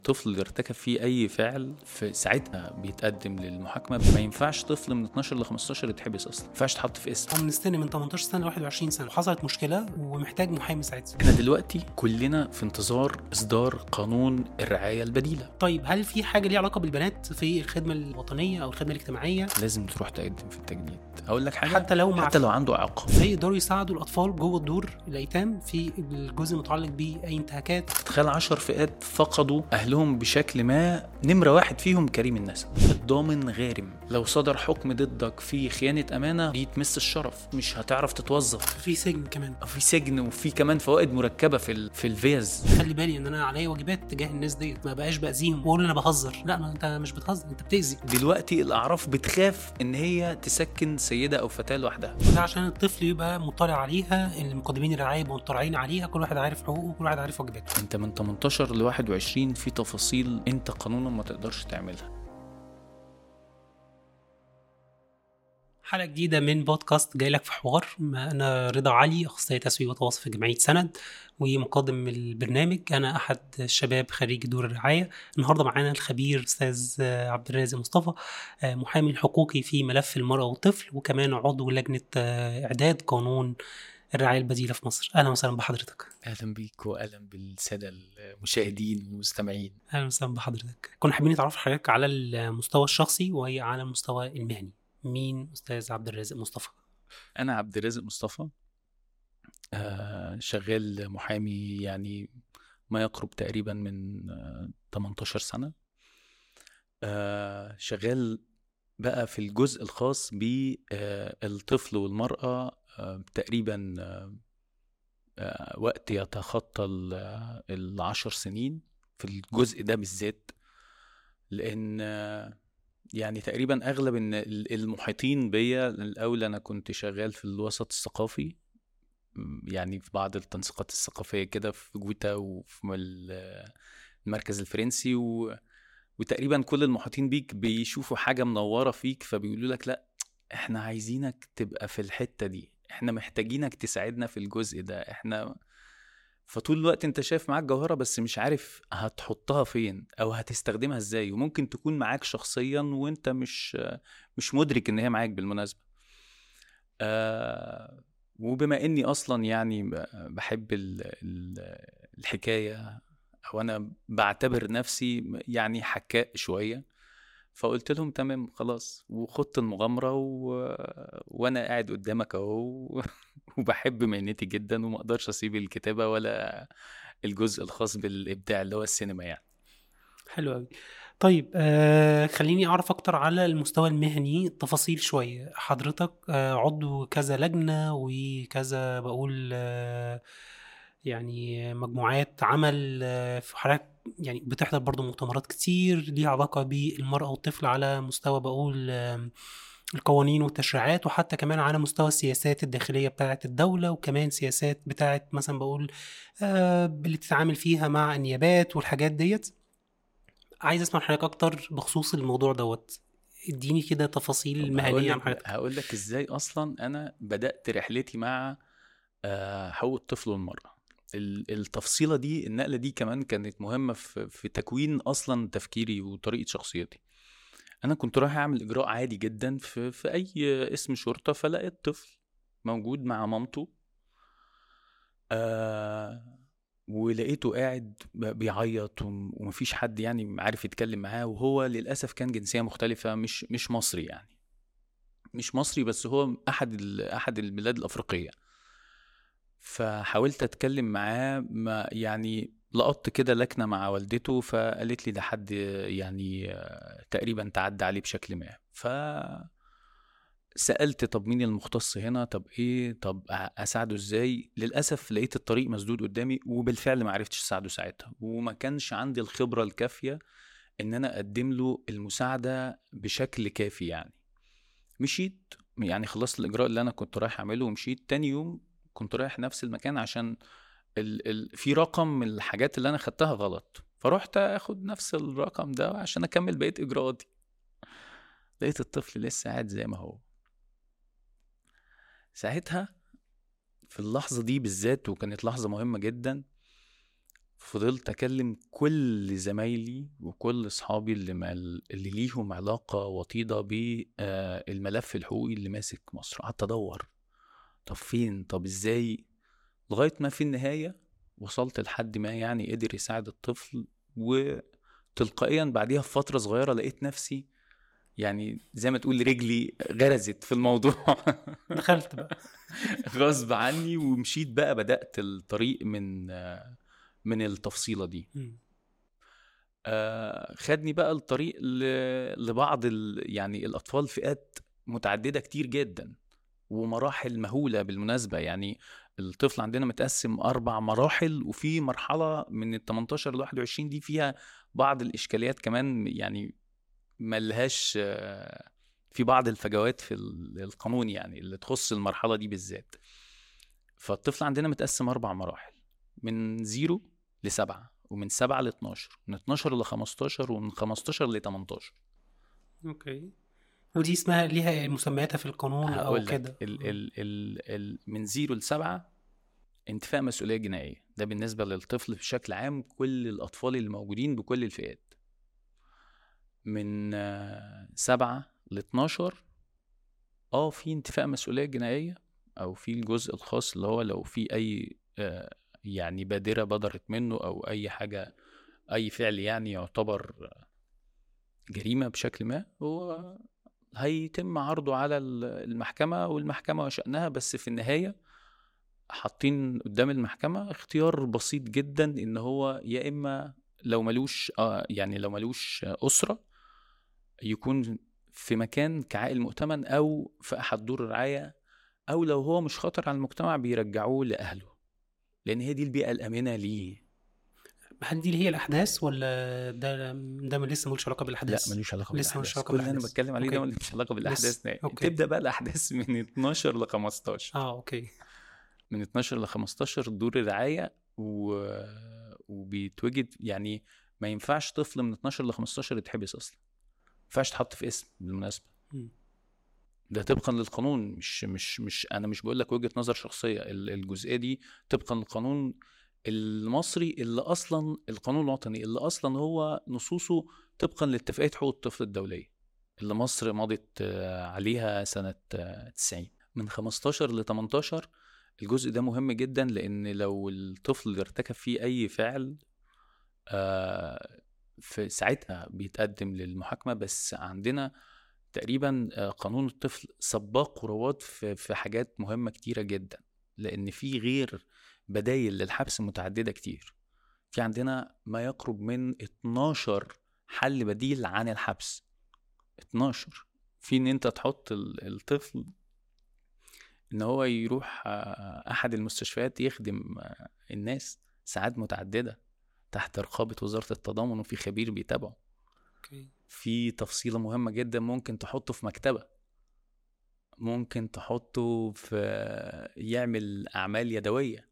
طفل ارتكب فيه اي فعل في ساعتها بيتقدم للمحاكمه ما ينفعش طفل من 12 ل 15 يتحبس اصلا ما ينفعش يتحط في اسم هو من السن من 18 سنه ل 21 سنه وحصلت مشكله ومحتاج محامي ساعتها احنا دلوقتي كلنا في انتظار اصدار قانون الرعايه البديله طيب هل في حاجه ليها علاقه بالبنات في الخدمه الوطنيه او الخدمه الاجتماعيه لازم تروح تقدم في التجنيد اقول لك حاجه حتى لو مع حتى لو عنده اعاقه ازاي يقدروا يساعدوا الاطفال جوه الدور الايتام في الجزء المتعلق باي انتهاكات تخيل 10 فئات فقدوا اهلهم بشكل ما نمره واحد فيهم كريم النسب الضامن غارم لو صدر حكم ضدك في خيانه امانه دي تمس الشرف مش هتعرف تتوظف في سجن كمان في سجن وفي كمان فوائد مركبه في ال... في الفيز خلي بالي ان انا عليا واجبات تجاه الناس ديت ما بقاش باذيهم واقول انا بهزر لا ما انت مش بتهزر انت بتاذي دلوقتي الاعراف بتخاف ان هي تسكن سيده او فتاه لوحدها ده عشان الطفل يبقى مطلع عليها المقدمين الرعايه يبقوا مطلعين عليها كل واحد عارف حقوقه وكل واحد عارف واجباته انت من 18 ل 21 في تفاصيل انت قانونا ما تقدرش تعملها حلقه جديده من بودكاست جاي لك في حوار انا رضا علي اخصائي تسويق وتواصل في جمعيه سند ومقدم البرنامج انا احد الشباب خريج دور الرعايه النهارده معانا الخبير استاذ عبد الرازق مصطفى محامي حقوقي في ملف المراه والطفل وكمان عضو لجنه اعداد قانون الرعايه البديله في مصر اهلا وسهلا بحضرتك اهلا بيك واهلا بالساده المشاهدين والمستمعين اهلا وسهلا بحضرتك كنا حابين نتعرف حضرتك على المستوى الشخصي وهي على المستوى المهني مين استاذ عبد الرازق مصطفى انا عبد الرازق مصطفى آه شغال محامي يعني ما يقرب تقريبا من آه 18 سنه آه شغال بقى في الجزء الخاص بالطفل والمراه آه تقريبا آه آه وقت يتخطى العشر سنين في الجزء ده بالذات لان آه يعني تقريبا اغلب ان المحيطين بيا الاول انا كنت شغال في الوسط الثقافي يعني في بعض التنسيقات الثقافيه كده في جوتا وفي المركز الفرنسي و... وتقريبا كل المحيطين بيك بيشوفوا حاجه منوره فيك فبيقولوا لك لا احنا عايزينك تبقى في الحته دي احنا محتاجينك تساعدنا في الجزء ده احنا فطول الوقت انت شايف معاك جوهره بس مش عارف هتحطها فين او هتستخدمها ازاي وممكن تكون معاك شخصيا وانت مش مش مدرك ان هي معاك بالمناسبه آه وبما اني اصلا يعني بحب الحكايه او انا بعتبر نفسي يعني حكاء شويه فقلت لهم تمام خلاص وخدت المغامره و... وانا قاعد قدامك اهو وبحب مهنتي جدا وما اقدرش اسيب الكتابه ولا الجزء الخاص بالابداع اللي هو السينما يعني حلو قوي طيب آه خليني اعرف اكتر على المستوى المهني تفاصيل شويه حضرتك آه عضو كذا لجنه وكذا بقول آه يعني مجموعات عمل في حضرتك يعني بتحضر برضو مؤتمرات كتير ليها علاقة بالمرأة والطفل على مستوى بقول القوانين والتشريعات وحتى كمان على مستوى السياسات الداخلية بتاعة الدولة وكمان سياسات بتاعة مثلا بقول اللي تتعامل فيها مع النيابات والحاجات ديت عايز اسمع حضرتك اكتر بخصوص الموضوع دوت اديني كده تفاصيل مهنية عن حضرتك هقول لك ازاي اصلا انا بدأت رحلتي مع حقوق الطفل والمرأة التفصيله دي النقله دي كمان كانت مهمه في, في تكوين اصلا تفكيري وطريقه شخصيتي انا كنت رايح اعمل اجراء عادي جدا في, في اي اسم شرطه فلقيت طفل موجود مع مامته آه ولقيته قاعد بيعيط ومفيش حد يعني عارف يتكلم معاه وهو للاسف كان جنسيه مختلفه مش مش مصري يعني مش مصري بس هو احد احد البلاد الافريقيه فحاولت اتكلم معاه ما يعني لقطت كده لكنه مع والدته فقالت لي ده حد يعني تقريبا تعدى عليه بشكل ما ف سالت طب مين المختص هنا طب ايه طب اساعده ازاي للاسف لقيت الطريق مسدود قدامي وبالفعل ما عرفتش اساعده ساعتها وما كانش عندي الخبره الكافيه ان انا اقدم له المساعده بشكل كافي يعني مشيت يعني خلصت الاجراء اللي انا كنت رايح اعمله ومشيت تاني يوم كنت رايح نفس المكان عشان ال ال في رقم من الحاجات اللي انا خدتها غلط فروحت اخد نفس الرقم ده عشان اكمل بقيه اجراءاتي لقيت الطفل لسه قاعد زي ما هو ساعتها في اللحظة دي بالذات وكانت لحظة مهمة جدا فضلت اكلم كل زمايلي وكل اصحابي اللي مال... اللي ليهم علاقه وطيده بالملف الحقوقي اللي ماسك مصر قعدت ادور طب فين طب ازاي لغايه ما في النهايه وصلت لحد ما يعني قدر يساعد الطفل وتلقائيا بعديها بفتره صغيره لقيت نفسي يعني زي ما تقول رجلي غرزت في الموضوع دخلت بقى غصب عني ومشيت بقى بدأت الطريق من من التفصيلة دي مم. آه، خدني بقى الطريق ل- لبعض ال... يعني الأطفال فئات متعددة كتير جدا ومراحل مهولة بالمناسبة يعني الطفل عندنا متقسم أربع مراحل وفي مرحلة من ال 18 ل 21 دي فيها بعض الإشكاليات كمان يعني ملهاش آه، في بعض الفجوات في ال- القانون يعني اللي تخص المرحلة دي بالذات فالطفل عندنا متقسم أربع مراحل من زيرو لسبعة ومن سبعة ل 12 من 12 ل 15 ومن 15 ل 18 اوكي ودي اسمها ليها مسمياتها في القانون او هقول لك كده ال ال ال ال من زيرو لسبعة انتفاء مسؤولية جنائية ده بالنسبة للطفل بشكل عام كل الأطفال اللي موجودين بكل الفئات من آه، سبعة ل 12 اه في انتفاء مسؤولية جنائية أو في الجزء الخاص اللي هو لو في أي آه، يعني بادرة بدرت منه أو أي حاجة أي فعل يعني يعتبر جريمة بشكل ما هو هيتم عرضه على ال- المحكمة والمحكمة وشأنها بس في النهاية حاطين قدام المحكمة اختيار بسيط جدا ان هو يا اما لو ملوش آه يعني لو ملوش أسرة يكون في مكان كعائل مؤتمن او في احد دور الرعاية او لو هو مش خطر على المجتمع بيرجعوه لأهله لان هي دي البيئة الآمنة ليه هل دي اللي هي الاحداث ولا ده ده ما لسه ملوش علاقه لا بالاحداث ملوش علاقه لسه ملوش بالاحداث علاقة كل اللي انا بالأحداث. بتكلم عليه ده أوكي. ملوش علاقه بالاحداث نهائي أوكي. تبدا بقى الاحداث من 12 ل 15 اه اوكي من 12 ل 15 دور الرعايه و... وبيتوجد يعني ما ينفعش طفل من 12 ل 15 يتحبس اصلا ما ينفعش يتحط في اسم بالمناسبه مم. ده طبقا للقانون مش مش مش انا مش بقول لك وجهه نظر شخصيه ال- الجزئيه دي طبقا للقانون المصري اللي اصلا القانون الوطني اللي اصلا هو نصوصه طبقا لاتفاقيه حقوق الطفل الدوليه اللي مصر مضت آه، عليها سنه آه، 90 من 15 ل 18 الجزء ده مهم جدا لان لو الطفل ارتكب فيه اي فعل آه، في ساعتها بيتقدم للمحاكمه بس عندنا تقريبا آه، قانون الطفل سباق ورواد في في حاجات مهمه كتيره جدا لان في غير بدايل للحبس متعدده كتير في عندنا ما يقرب من 12 حل بديل عن الحبس 12 في ان انت تحط ال- الطفل ان هو يروح آه، احد المستشفيات يخدم آه، الناس ساعات متعدده تحت رقابه وزاره التضامن وفي خبير بيتابعه اوكي في تفصيلة مهمة جدا ممكن تحطه في مكتبة ممكن تحطه في يعمل أعمال يدوية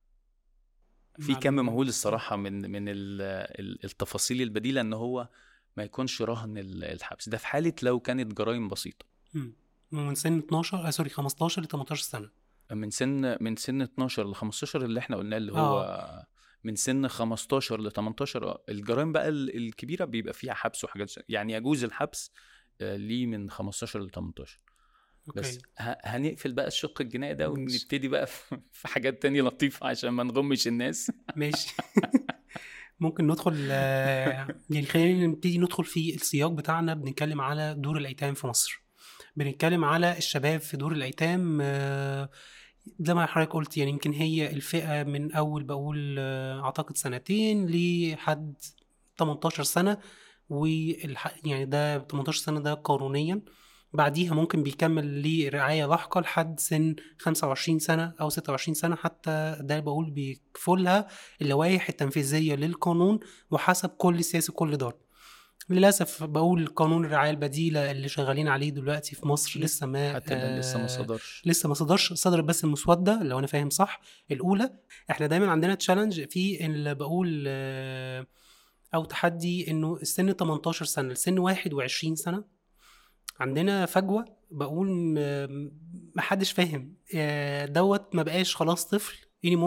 في كم معلومة. مهول الصراحة من من ال- ال- التفاصيل البديلة إن هو ما يكونش رهن ال- الحبس ده في حالة لو كانت جرائم بسيطة مم. من سن 12 آه سوري 15 ل 18 سنه من سن من سن 12 ل 15 اللي احنا قلناه اللي هو من سن 15 ل 18 آه، الجرائم بقى ال- الكبيرة بيبقى فيها حبس وحاجات زي- يعني يجوز الحبس آه، ليه من 15 ل 18 بس اوكي ه- هنقفل بقى الشق الجنائي ده ماشي. ونبتدي بقى في في حاجات تانية لطيفة عشان ما نغمش الناس ماشي ممكن ندخل آه، يعني خلينا نبتدي ندخل في السياق بتاعنا بنتكلم على دور الايتام في مصر بنتكلم على الشباب في دور الايتام آه، زي ما حضرتك قلت يعني يمكن هي الفئه من اول بقول آه، اعتقد سنتين لحد 18 سنه والح... يعني ده 18 سنه ده قانونيا بعديها ممكن بيكمل لرعاية لاحقة لحد سن 25 سنة أو 26 سنة حتى ده بقول بيكفلها اللوائح التنفيذية للقانون وحسب كل سياسي كل دار للأسف بقول قانون الرعاية البديلة اللي شغالين عليه دلوقتي في مصر لسه ما حتى الآن لسه ما آه، صدرش لسه ما صدرش صدرت بس المسودة لو أنا فاهم صح الأولى احنا دايما عندنا تشالنج في اللي بقول آه، أو تحدي إنه السن 18 سنة لسن 21 سنة عندنا فجوة بقول م- محدش فاهم آه، دوت ما بقاش خلاص طفل انيمور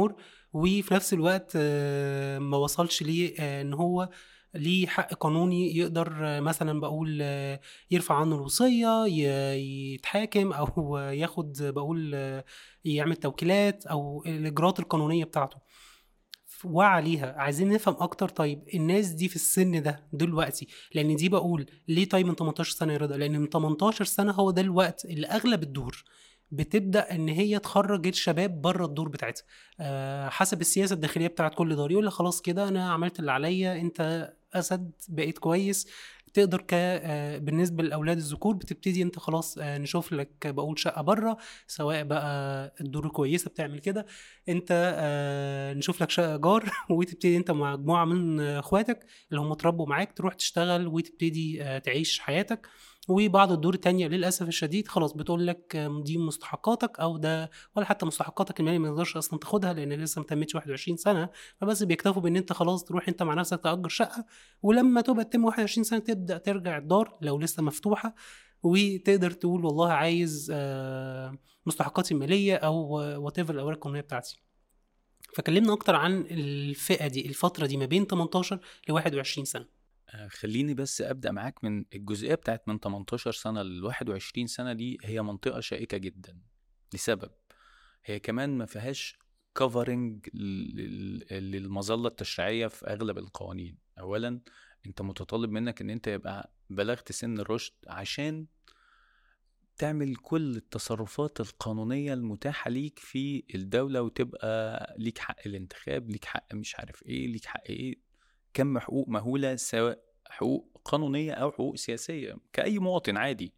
وفي نفس الوقت آه، ما وصلش ليه آه، ان هو ليه حق قانوني يقدر آه، مثلا بقول آه، يرفع عنه الوصية ي- يتحاكم أو ياخد بقول آه، يعمل توكيلات أو الإجراءات القانونية بتاعته وعليها عايزين نفهم اكتر طيب الناس دي في السن ده دلوقتي لان دي بقول ليه طيب من 18 سنه يا رضا لان من 18 سنه هو ده الوقت اللي اغلب الدور بتبدا ان هي تخرج الشباب بره الدور بتاعتها أه حسب السياسه الداخليه بتاعت كل دار يقول لك خلاص كده انا عملت اللي عليا انت اسد بقيت كويس تقدر ك آه، بالنسبه لاولاد الذكور بتبتدي انت خلاص آه، نشوف لك بقول شقه بره سواء بقى الدور كويسه بتعمل كده انت آه، نشوف لك شقه جار وتبتدي انت مع مجموعه من آه، اخواتك اللي هم اتربوا معاك تروح تشتغل وتبتدي آه، تعيش حياتك وبعض الدور التانية للأسف الشديد خلاص بتقول لك آه، دي مستحقاتك أو ده ولا حتى مستحقاتك المالية ما تقدرش أصلا تاخدها لأن لسه ما تمتش 21 سنة فبس بيكتفوا بإن أنت خلاص تروح أنت مع نفسك تأجر شقة ولما تبقى تتم 21 سنة تبدأ ترجع الدار لو لسه مفتوحة وتقدر تقول والله عايز آه، مستحقاتي المالية أو وات ايفر الأوراق القانونية بتاعتي فكلمنا اكتر عن الفئه دي الفتره دي ما بين 18 ل 21 سنه آه، خليني بس ابدا معاك من الجزئيه بتاعت من 18 سنه ل 21 سنه دي هي منطقه شائكه جدا لسبب هي كمان ما فيهاش كفرنج للمظله التشريعيه في اغلب القوانين اولا انت متطلب منك ان انت يبقى بلغت سن الرشد عشان تعمل كل التصرفات القانونية المتاحة ليك في الدولة وتبقى ليك حق الانتخاب ليك حق مش عارف ايه ليك حق ايه كم حقوق مهولة سواء حقوق قانونية أو حقوق سياسية كأي مواطن عادي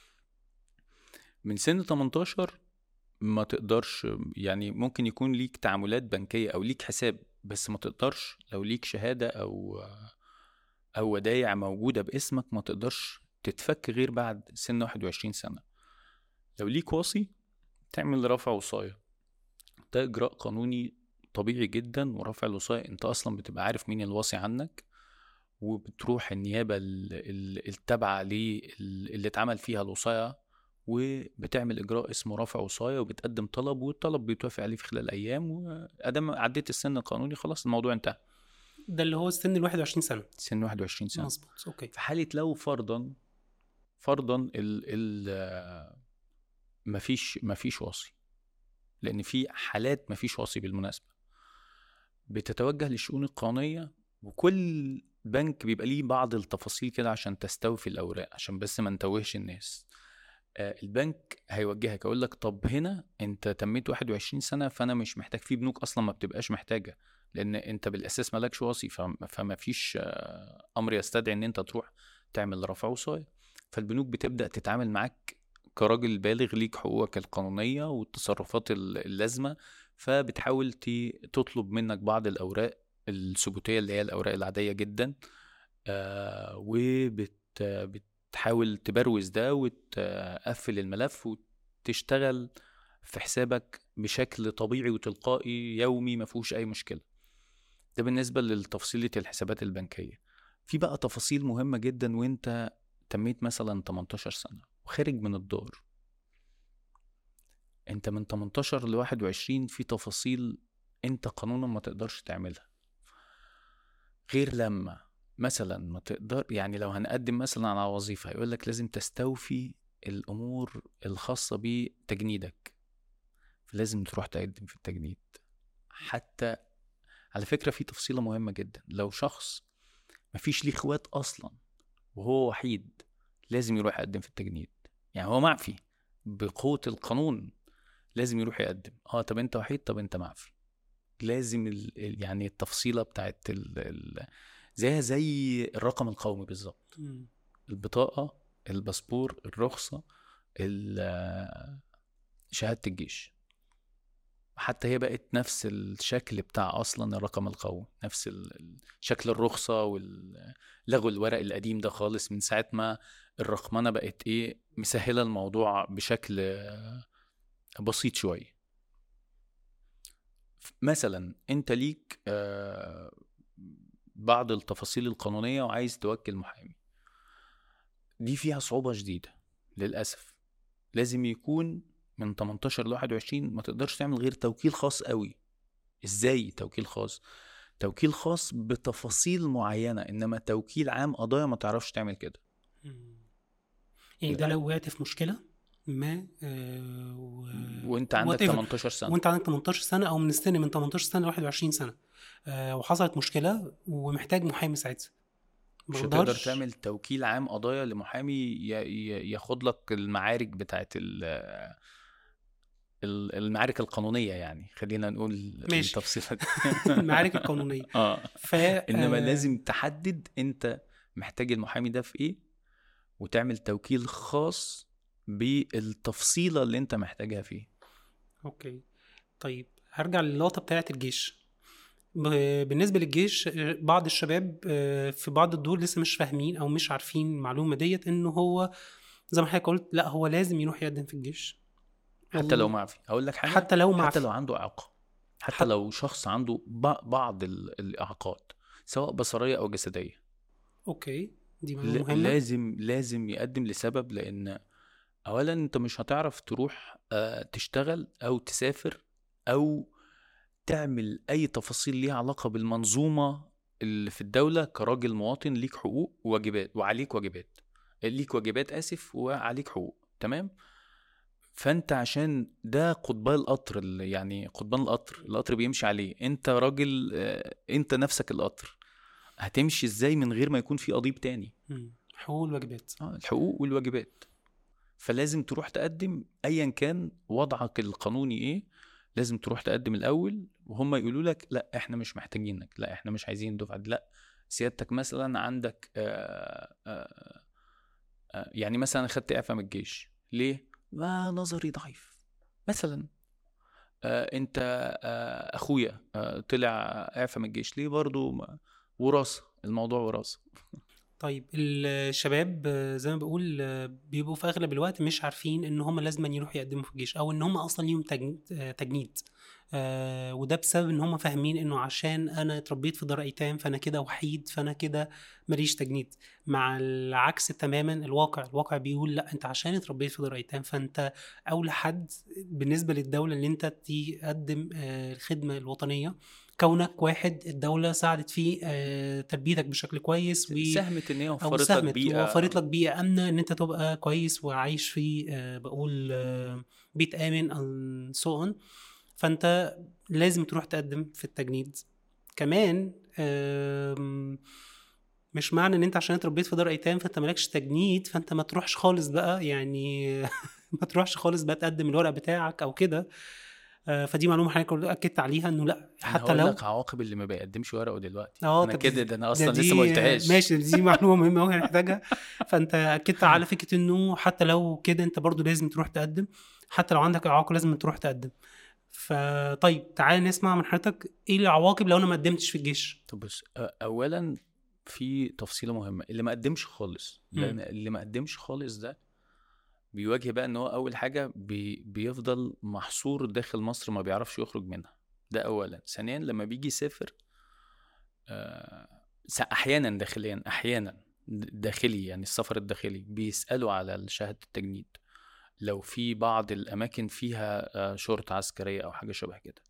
من سن 18 ما تقدرش يعني ممكن يكون ليك تعاملات بنكية أو ليك حساب بس ما تقدرش لو ليك شهادة أو أو ودايع موجودة باسمك ما تقدرش تتفك غير بعد سن 21 سنة لو ليك وصي تعمل رفع وصاية ده إجراء قانوني طبيعي جدا ورفع الوصاية انت اصلا بتبقى عارف مين الوصي عنك وبتروح النيابة ال- ال- التابعة ليه ال- اللي اتعمل فيها الوصاية وبتعمل إجراء اسمه رفع وصاية وبتقدم طلب والطلب بيتوافق عليه في خلال أيام وأدام عديت السن القانوني خلاص الموضوع انتهى ده اللي هو السن ال 21 سنه سن 21 سنة مظبوط اوكي في حالة لو فرضا فرضا ال ال مفيش مفيش وصي لأن في حالات مفيش وصي بالمناسبة بتتوجه للشؤون القانونية وكل بنك بيبقى ليه بعض التفاصيل كده عشان تستوفي الأوراق عشان بس ما نتوهش الناس آه، البنك هيوجهك يقول لك طب هنا انت تميت 21 سنة فأنا مش محتاج في بنوك أصلا ما بتبقاش محتاجة لأن انت بالأساس مالكش وصي فم- فما فيش آه، أمر يستدعي إن انت تروح تعمل رفع وصاية فالبنوك بتبدأ تتعامل معاك كراجل بالغ ليك حقوقك القانونية والتصرفات ال- اللازمة فبتحاول ت- تطلب منك بعض الأوراق الثبوتية اللي هي الأوراق العادية جدا آه وبتحاول تبروز ده وتقفل الملف وتشتغل في حسابك بشكل طبيعي وتلقائي يومي ما فيهوش أي مشكلة ده بالنسبة لتفصيلة الحسابات البنكية في بقى تفاصيل مهمة جدا وانت تميت مثلا 18 سنة وخارج من الدار انت من 18 ل 21 في تفاصيل انت قانونا ما تقدرش تعملها غير لما مثلا ما تقدر يعني لو هنقدم مثلا على وظيفة هيقول لك لازم تستوفي الامور الخاصة بتجنيدك فلازم تروح تقدم في التجنيد حتى على فكرة في تفصيلة مهمة جدا لو شخص مفيش ليه اخوات اصلا وهو وحيد لازم يروح يقدم في التجنيد يعني هو معفي بقوة القانون لازم يروح يقدم اه طب انت وحيد طب انت معفي لازم ال... ال- يعني التفصيلة بتاعت ال... ال... زيها زي الرقم القومي بالظبط مم. البطاقة الباسبور الرخصة ال- شهادة الجيش حتى هي بقت نفس الشكل بتاع اصلا الرقم القومي نفس ال- ال- شكل الرخصة ولغوا الورق القديم ده خالص من ساعة ما الرقمنة بقت ايه مسهلة الموضوع بشكل آه، بسيط شوية مثلا انت ليك آه، بعض التفاصيل القانونية وعايز توكل محامي دي فيها صعوبة شديدة للأسف لازم يكون من 18 ل 21 ما تقدرش تعمل غير توكيل خاص قوي ازاي توكيل خاص توكيل خاص بتفاصيل معينه انما توكيل عام قضايا ما تعرفش تعمل كده مم. يعني ده لو وقعت في مشكله ما آه و... وانت عندك whatever. 18 سنه وانت عندك 18 سنه او من السن من 18 سنه ل 21 سنه آه وحصلت مشكله ومحتاج محامي ساعتها مش ما هتقدر اقدرش- تعمل توكيل عام قضايا لمحامي ي- ي- ياخد لك المعارك بتاعت ال- ال- المعارك القانونيه يعني خلينا نقول ماشي. التفصيلات المعارك القانونيه اه ف انما آه، لازم تحدد انت محتاج المحامي ده في ايه وتعمل توكيل خاص بالتفصيله اللي انت محتاجها فيه اوكي طيب هرجع للقطه بتاعه الجيش ب- بالنسبه للجيش آه، بعض الشباب آه، في بعض الدول لسه مش فاهمين او مش عارفين المعلومه ديت انه هو زي ما حضرتك قلت لا هو لازم يروح يقدم في الجيش حتى لو والله- معفي هقول لك حاجه حتى لو معفي حتى لو عنده اعاقه حتى حت- لو شخص عنده ب- بعض ال- الاعاقات سواء بصريه او جسديه اوكي دي معلومه ل- مهمه لازم لازم يقدم لسبب لان اولا انت مش هتعرف تروح آه، تشتغل او تسافر او تعمل اي تفاصيل ليها علاقه بالمنظومه اللي في الدوله كراجل مواطن ليك حقوق وواجبات وعليك واجبات ليك واجبات اسف وعليك حقوق تمام فانت عشان ده قضبان القطر اللي- يعني قضبان القطر القطر بيمشي عليه انت راجل آه، انت نفسك القطر هتمشي ازاي من غير ما يكون في قضيب تاني مم. حقوق الواجبات آه، الحقوق والواجبات فلازم تروح تقدم ايا كان وضعك القانوني ايه لازم تروح تقدم الاول وهم يقولوا لك لا احنا مش محتاجينك لا احنا مش عايزين الدفعه دي لا سيادتك مثلا عندك آآ آآ آآ يعني مثلا خدت اعفاء من الجيش ليه ما نظري ضعيف مثلا آه انت آه اخويا آه طلع اعفاء من الجيش ليه برضو ما- وراثه الموضوع وراثه طيب الشباب آه، زي ما بقول آه، بيبقوا في اغلب الوقت مش عارفين ان هم لازم يروحوا يقدموا في الجيش او ان هم اصلا ليهم تجنيد, آه، تجنيد. آه وده بسبب ان هم فاهمين انه عشان انا اتربيت في دار ايتام فانا كده وحيد فانا كده ماليش تجنيد مع العكس تماما الواقع الواقع بيقول لا انت عشان اتربيت في دار ايتام فانت اولى حد بالنسبه للدوله ان انت تقدم آه الخدمه الوطنيه كونك واحد الدوله ساعدت في آه تربيتك بشكل كويس و ساهمت ان هي او وفرت لك ساهمت بيئه ووفرت لك بيئه امنه ان انت تبقى كويس وعايش في آه، بقول آه، بيت امن and so on فانت لازم تروح تقدم في التجنيد كمان آم، مش معنى ان انت عشان اتربيت في دار ايتام فانت مالكش تجنيد فانت ما تروحش خالص بقى يعني ما تروحش خالص بقى تقدم الورق بتاعك او كده آه، فدي معلومه حضرتك اكدت عليها انه لا حتى حتى لو لك عواقب اللي ما بيقدمش ورقه دلوقتي اه انا طب كده دي- ده انا ده اصلا دي- لسه ما قلتهاش ماشي دي معلومه مهمه قوي هنحتاجها فانت اكدت على فكره انه حتى لو كده انت برضو لازم تروح تقدم حتى لو عندك اعاقه لازم تروح تقدم فطيب تعالى نسمع من حضرتك ايه العواقب لو انا ما قدمتش في الجيش طب بص أ- اولا في تفصيله مهمه اللي ما قدمش خالص لان اللي ما قدمش خالص ده بيواجه بقى ان هو اول حاجه بي بيفضل محصور داخل مصر ما بيعرفش يخرج منها ده اولا ثانيا لما بيجي يسافر آه س- احيانا داخليا احيانا د- داخلي يعني السفر الداخلي بيسالوا على شهاده التجنيد لو في بعض الاماكن فيها آه، شرطه عسكريه او حاجه شبه كده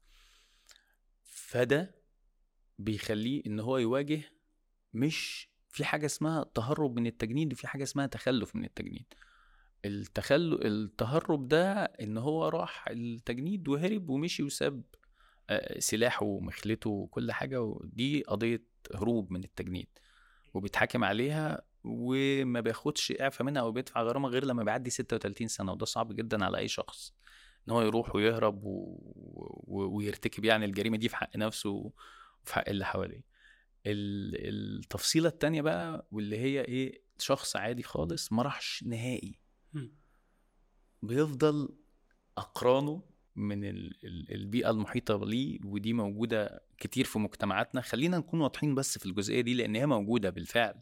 فده بيخليه ان هو يواجه مش في حاجه اسمها تهرب من التجنيد وفي حاجه اسمها تخلف من التجنيد التخل التهرب ده ان هو راح التجنيد وهرب ومشي وساب آه، سلاحه ومخلته وكل حاجه ودي قضيه هروب من التجنيد وبيتحاكم عليها وما بياخدش اعفاء منها او بيدفع غرامه غير لما بيعدي 36 سنه وده صعب جدا على اي شخص ان هو يروح ويهرب و... و... ويرتكب يعني الجريمه دي في حق نفسه وفي حق اللي حواليه ال- التفصيله التانية بقى واللي هي ايه شخص عادي خالص ما راحش نهائي مم. بيفضل اقرانه من ال- ال- البيئه المحيطه ليه ودي موجوده كتير في مجتمعاتنا خلينا نكون واضحين بس في الجزئيه دي لان هي موجوده بالفعل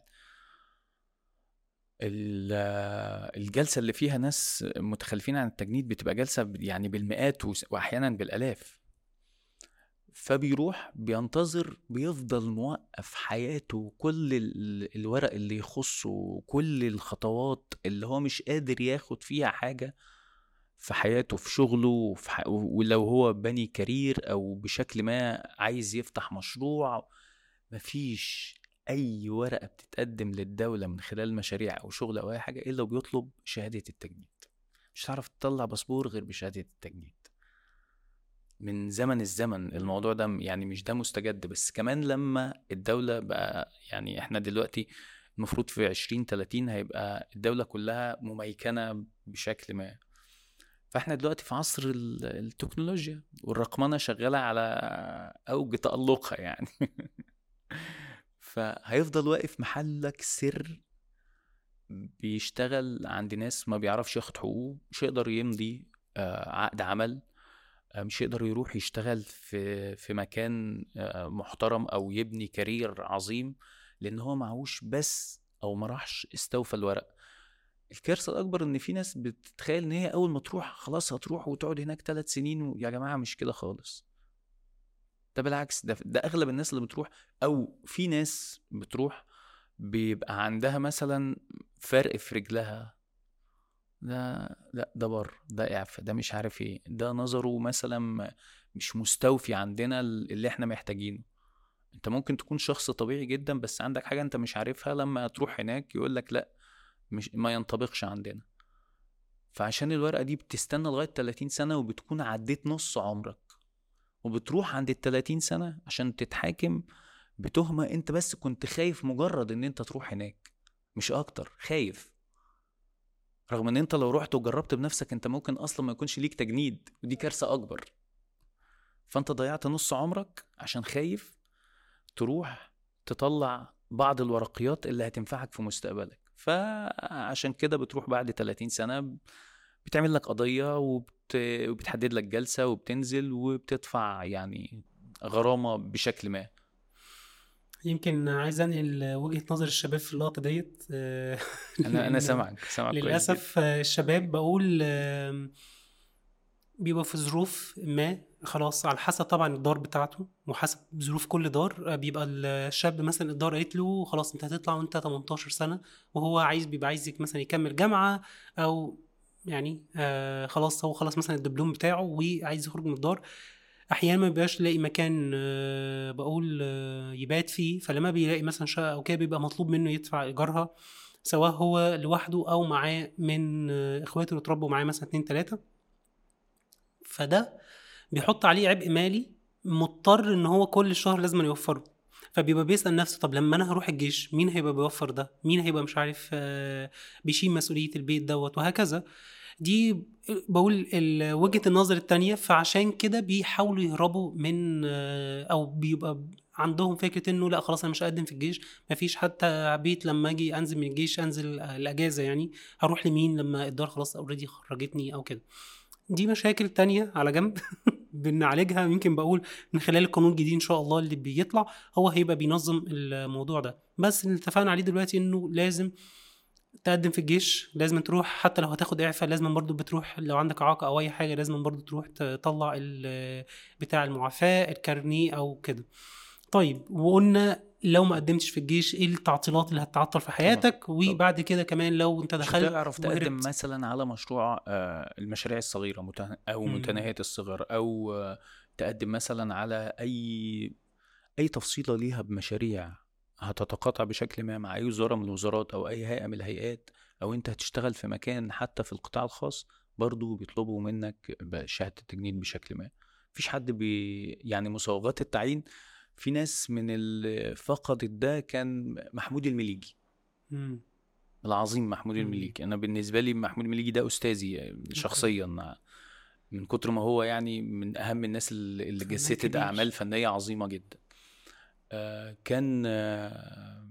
ال- الجلسه اللي فيها ناس متخلفين عن التجنيد بتبقى جلسه ب- يعني بالمئات وس- واحيانا بالالاف فبيروح بينتظر بيفضل موقف حياته كل ال- الورق اللي يخصه كل الخطوات اللي هو مش قادر ياخد فيها حاجة في حياته في شغله وفي ح... ولو هو بني كارير او بشكل ما عايز يفتح مشروع مفيش اي ورقه بتتقدم للدوله من خلال مشاريع او شغل او اي حاجه الا وبيطلب شهاده التجنيد مش هتعرف تطلع باسبور غير بشهاده التجنيد من زمن الزمن الموضوع ده يعني مش ده مستجد بس كمان لما الدولة بقى يعني احنا دلوقتي المفروض في عشرين تلاتين هيبقى الدولة كلها مميكنة بشكل ما فاحنا دلوقتي في عصر التكنولوجيا والرقمنة شغالة على أوج تألقها يعني فهيفضل واقف محلك سر بيشتغل عند ناس ما بيعرفش ياخد حقوقه مش يقدر يمضي آه، عقد عمل آه، مش يقدر يروح يشتغل في في مكان آه، محترم او يبني كارير عظيم لان هو معهوش بس او ما راحش استوفى الورق الكارثه الاكبر ان في ناس بتتخيل ان هي اول ما تروح خلاص هتروح وتقعد هناك ثلاث سنين يا جماعه مش كده خالص ده بالعكس ده ده اغلب الناس اللي بتروح او في ناس بتروح بيبقى عندها مثلا فرق في رجلها ده لا ده بر ده اعفاء ده مش عارف ايه ده نظره مثلا مش مستوفي عندنا اللي احنا محتاجينه انت ممكن تكون شخص طبيعي جدا بس عندك حاجه انت مش عارفها لما تروح هناك يقول لك لا مش ما ينطبقش عندنا فعشان الورقه دي بتستنى لغايه 30 سنه وبتكون عديت نص عمرك وبتروح عند ال 30 سنه عشان تتحاكم بتهمه انت بس كنت خايف مجرد ان انت تروح هناك مش اكتر خايف رغم ان انت لو رحت وجربت بنفسك انت ممكن اصلا ما يكونش ليك تجنيد ودي كارثه اكبر فانت ضيعت نص عمرك عشان خايف تروح تطلع بعض الورقيات اللي هتنفعك في مستقبلك فعشان كده بتروح بعد 30 سنه بتعمل لك قضيه وبت... وبتحدد لك جلسه وبتنزل وبتدفع يعني غرامه بشكل ما يمكن عايز انقل وجهه نظر الشباب في اللقطه ديت آه، انا انا سامعك سامعك للاسف الشباب بقول بيبقى في ظروف ما خلاص على حسب طبعا الدار بتاعته وحسب ظروف كل دار بيبقى الشاب مثلا الدار قالت له خلاص انت هتطلع وانت 18 سنه وهو عايز بيبقى عايزك مثلا يكمل جامعه او يعني آه خلاص هو خلاص مثلا الدبلوم بتاعه وعايز يخرج من الدار احيانا ما بيبقاش لاقي مكان آه، بقول آه، يبات فيه فلما بيلاقي مثلا شقه او كده بيبقى مطلوب منه يدفع ايجارها سواء هو لوحده او معاه من آه، اخواته اللي اتربوا معاه مثلا اتنين تلاته فده بيحط عليه عبء مالي مضطر ان هو كل شهر لازم يوفره فبيبقى بيسال نفسه طب لما انا هروح الجيش مين هيبقى بيوفر ده مين هيبقى مش عارف بيشيل مسؤوليه البيت دوت وهكذا دي بقول وجهه النظر التانية فعشان كده بيحاولوا يهربوا من او بيبقى عندهم فكره انه لا خلاص انا مش هقدم في الجيش مفيش حتى بيت لما اجي انزل من الجيش انزل الاجازه يعني هروح لمين لما الدار خلاص اوريدي خرجتني او كده دي مشاكل تانية على جنب بنعالجها يمكن بقول من خلال القانون الجديد ان شاء الله اللي بيطلع هو هيبقى بينظم الموضوع ده بس اللي اتفقنا عليه دلوقتي انه لازم تقدم في الجيش لازم تروح حتى لو هتاخد اعفاء لازم برضو بتروح لو عندك اعاقه او اي حاجه لازم برضو تروح تطلع بتاع المعافاه الكارنيه او كده طيب وقلنا لو ما قدمتش في الجيش ايه التعطيلات اللي هتتعطل في حياتك طبعا. وبعد كده كمان لو انت دخلت تعرف تقدم مثلا على مشروع آه، المشاريع الصغيره او متناهيه الصغر او تقدم مثلا على اي اي تفصيله ليها بمشاريع هتتقاطع بشكل ما مع اي وزاره من الوزارات او اي هيئه من الهيئات او انت هتشتغل في مكان حتى في القطاع الخاص برضو بيطلبوا منك شهاده التجنيد بشكل ما مفيش حد بي يعني مصوغات التعيين في ناس من اللي فقدت ده كان محمود المليجي مم. العظيم محمود مم. المليجي انا بالنسبه لي محمود المليجي ده استاذي شخصيا من كتر ما هو يعني من اهم الناس اللي جسدت اعمال فنيه عظيمه جدا آه كان آه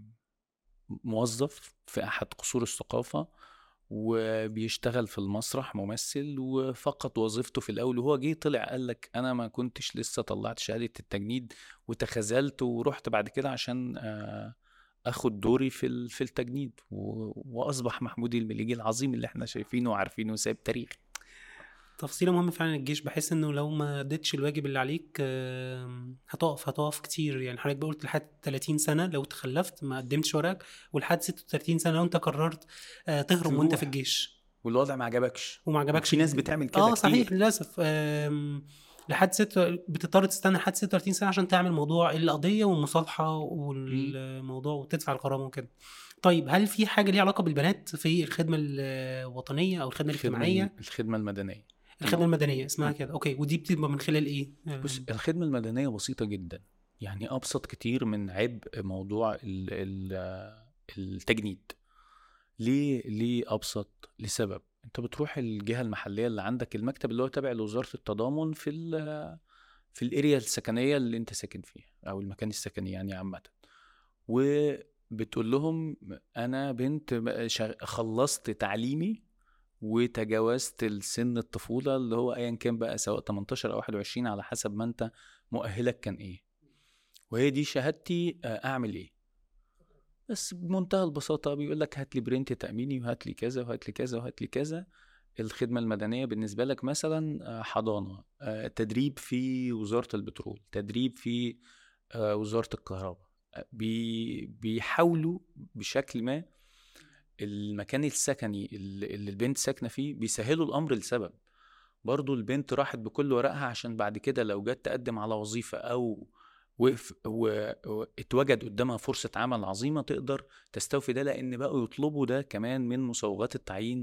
موظف في احد قصور الثقافه وبيشتغل في المسرح ممثل وفقط وظيفته في الاول وهو جه طلع قال لك انا ما كنتش لسه طلعت شهاده التجنيد وتخاذلت ورحت بعد كده عشان آه، اخد دوري في في التجنيد واصبح محمود المليجي العظيم اللي احنا شايفينه وعارفينه وسايب تاريخ تفصيله مهمه فعلا الجيش بحس انه لو ما اديتش الواجب اللي عليك هتقف هتقف كتير يعني حضرتك قلت لحد 30 سنه لو تخلفت ما قدمتش ورقك ولحد 36 سنه لو انت قررت آه، تهرب وانت في الجيش والوضع ما عجبكش وما عجبكش في ناس بتعمل كده اه كتير. صحيح للاسف آم، لحد ست بتضطر تستنى لحد 36 سنه عشان تعمل موضوع القضيه والمصالحه والموضوع وتدفع الغرامه وكده طيب هل في حاجه ليها علاقه بالبنات في الخدمه الوطنيه او الخدمه الخدمة الاجتماعيه الخدمة المدنية الخدمه المدنيه اسمها كده اوكي ودي بتبقى من خلال ايه آم، بص الخدمة المدنية بسيطة جدا يعني أبسط كتير من عبء موضوع ال- ال- التجنيد ليه ليه أبسط لسبب أنت بتروح الجهة المحلية اللي عندك المكتب اللي هو تابع لوزارة التضامن في ال في الاريا السكنية اللي أنت ساكن فيها أو المكان السكني يعني عامة وبتقول لهم أنا بنت بقى شغ- خلصت تعليمي وتجاوزت السن الطفولة اللي هو أيا كان بقى سواء 18 أو 21 على حسب ما أنت مؤهلك كان إيه وهي دي شهادتي آه، أعمل إيه بس بمنتهى البساطة بيقول لك هات لي برنت تأميني وهات لي كذا وهات لي كذا وهات لي كذا الخدمة المدنية بالنسبة لك مثلا آه، حضانة آه، تدريب في وزارة البترول تدريب في آه، وزارة الكهرباء آه، بي- بيحاولوا بشكل ما المكان السكني اللي اللي البنت ساكنة فيه بيسهلوا الأمر لسبب برضو البنت راحت بكل ورقها عشان بعد كده لو جت تقدم على وظيفة أو وقف و- واتوجد قدامها فرصة عمل عظيمة تقدر تستوفي ده لأن بقوا يطلبوا ده كمان من مسوغات التعيين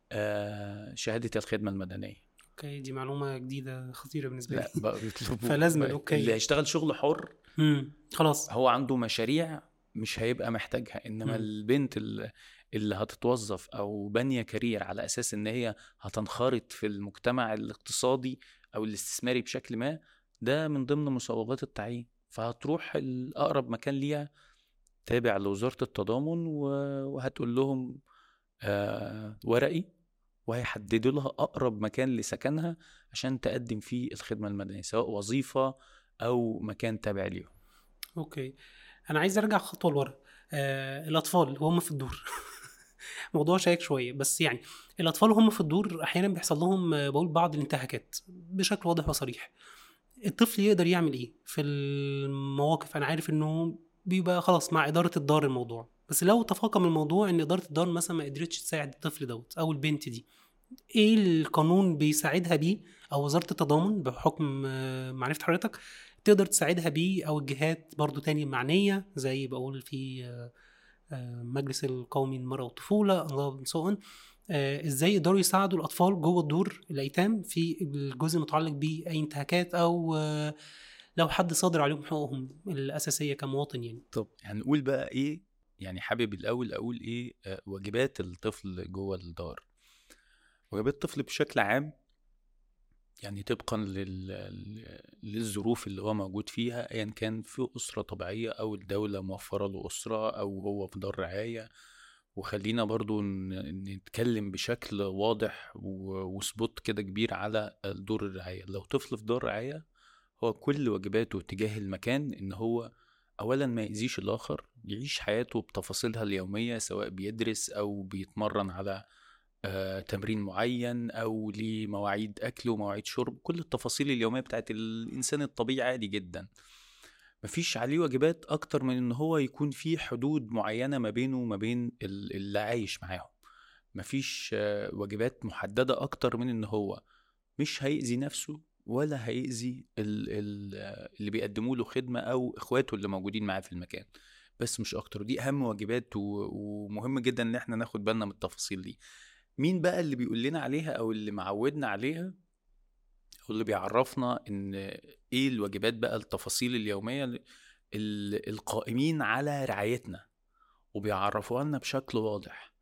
آه، شهادة الخدمة المدنية اوكي دي معلومه جديده خطيره بالنسبه لا لي بقوا يطلبوا فلازماً، بقى- أوكي. اللي هيشتغل شغل حر امم خلاص هو عنده مشاريع مش هيبقى محتاجها انما مم. البنت اللي, اللي هتتوظف او بانيه كارير على اساس ان هي هتنخرط في المجتمع الاقتصادي او الاستثماري بشكل ما ده من ضمن مسوغات التعيين فهتروح الاقرب مكان ليها تابع لوزاره التضامن و- وهتقول لهم آه ورقي وهيحددوا لها اقرب مكان لسكنها عشان تقدم فيه الخدمه المدنيه سواء وظيفه او مكان تابع ليهم اوكي انا عايز ارجع خطوه لورا آه الاطفال وهم في الدور موضوع شائك شويه بس يعني الاطفال وهم في الدور احيانا بيحصل لهم آه، بقول بعض الانتهاكات بشكل واضح وصريح الطفل يقدر يعمل ايه في المواقف انا عارف انه بيبقى خلاص مع اداره الدار الموضوع بس لو تفاقم الموضوع ان اداره الدار مثلا ما قدرتش تساعد الطفل دوت او البنت دي ايه القانون بيساعدها بيه او وزاره التضامن بحكم آه، معرفه حضرتك تقدر تساعدها بيه او الجهات برضو تاني معنيه زي بقول في آه، آه، مجلس القومي للمراه والطفوله الله سو ازاي يقدروا يساعدوا الاطفال جوه الدور الايتام في الجزء المتعلق باي انتهاكات او آه، لو حد صادر عليهم حقوقهم الاساسيه كمواطن يعني طب هنقول بقى ايه يعني حابب الاول اقول ايه آه، واجبات الطفل جوه الدار واجبات الطفل بشكل عام يعني طبقا لل... للظروف اللي هو موجود فيها ايا كان في اسره طبيعيه او الدوله موفره له اسره او هو في دار رعايه وخلينا برضو ن- نتكلم بشكل واضح و- وسبوت كده كبير على دور الرعايه لو طفل في دار رعايه هو كل واجباته تجاه المكان ان هو اولا ما يأذيش الاخر يعيش حياته بتفاصيلها اليوميه سواء بيدرس او بيتمرن على آه، تمرين معين او ليه مواعيد اكل ومواعيد شرب كل التفاصيل اليوميه بتاعت الانسان الطبيعي عادي جدا مفيش عليه واجبات اكتر من ان هو يكون في حدود معينه ما بينه وما بين ال- اللي عايش معاهم مفيش آه، واجبات محدده اكتر من ان هو مش هيأذي نفسه ولا هيأذي ال- ال- آه، اللي بيقدموا له خدمه او اخواته اللي موجودين معاه في المكان بس مش اكتر دي اهم واجبات و- ومهم جدا ان احنا ناخد بالنا من التفاصيل دي مين بقى اللي بيقول لنا عليها او اللي معودنا عليها او اللي بيعرفنا ان ايه الواجبات بقى التفاصيل اليوميه ال- ال- القائمين على رعايتنا وبيعرفوها لنا بشكل واضح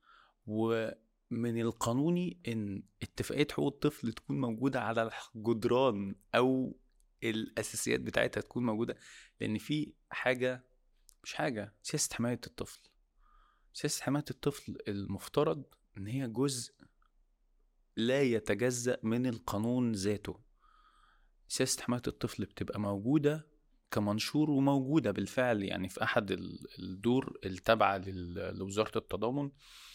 ومن القانوني ان اتفاقيه حقوق الطفل تكون موجوده على الجدران او الاساسيات بتاعتها تكون موجوده لان في حاجه مش حاجه سياسه حمايه الطفل سياسه حمايه الطفل المفترض ان هي جزء لا يتجزأ من القانون ذاته سياسة حماية الطفل بتبقى موجودة كمنشور وموجودة بالفعل يعني في أحد ال- الدور التابعة لل- لوزارة التضامن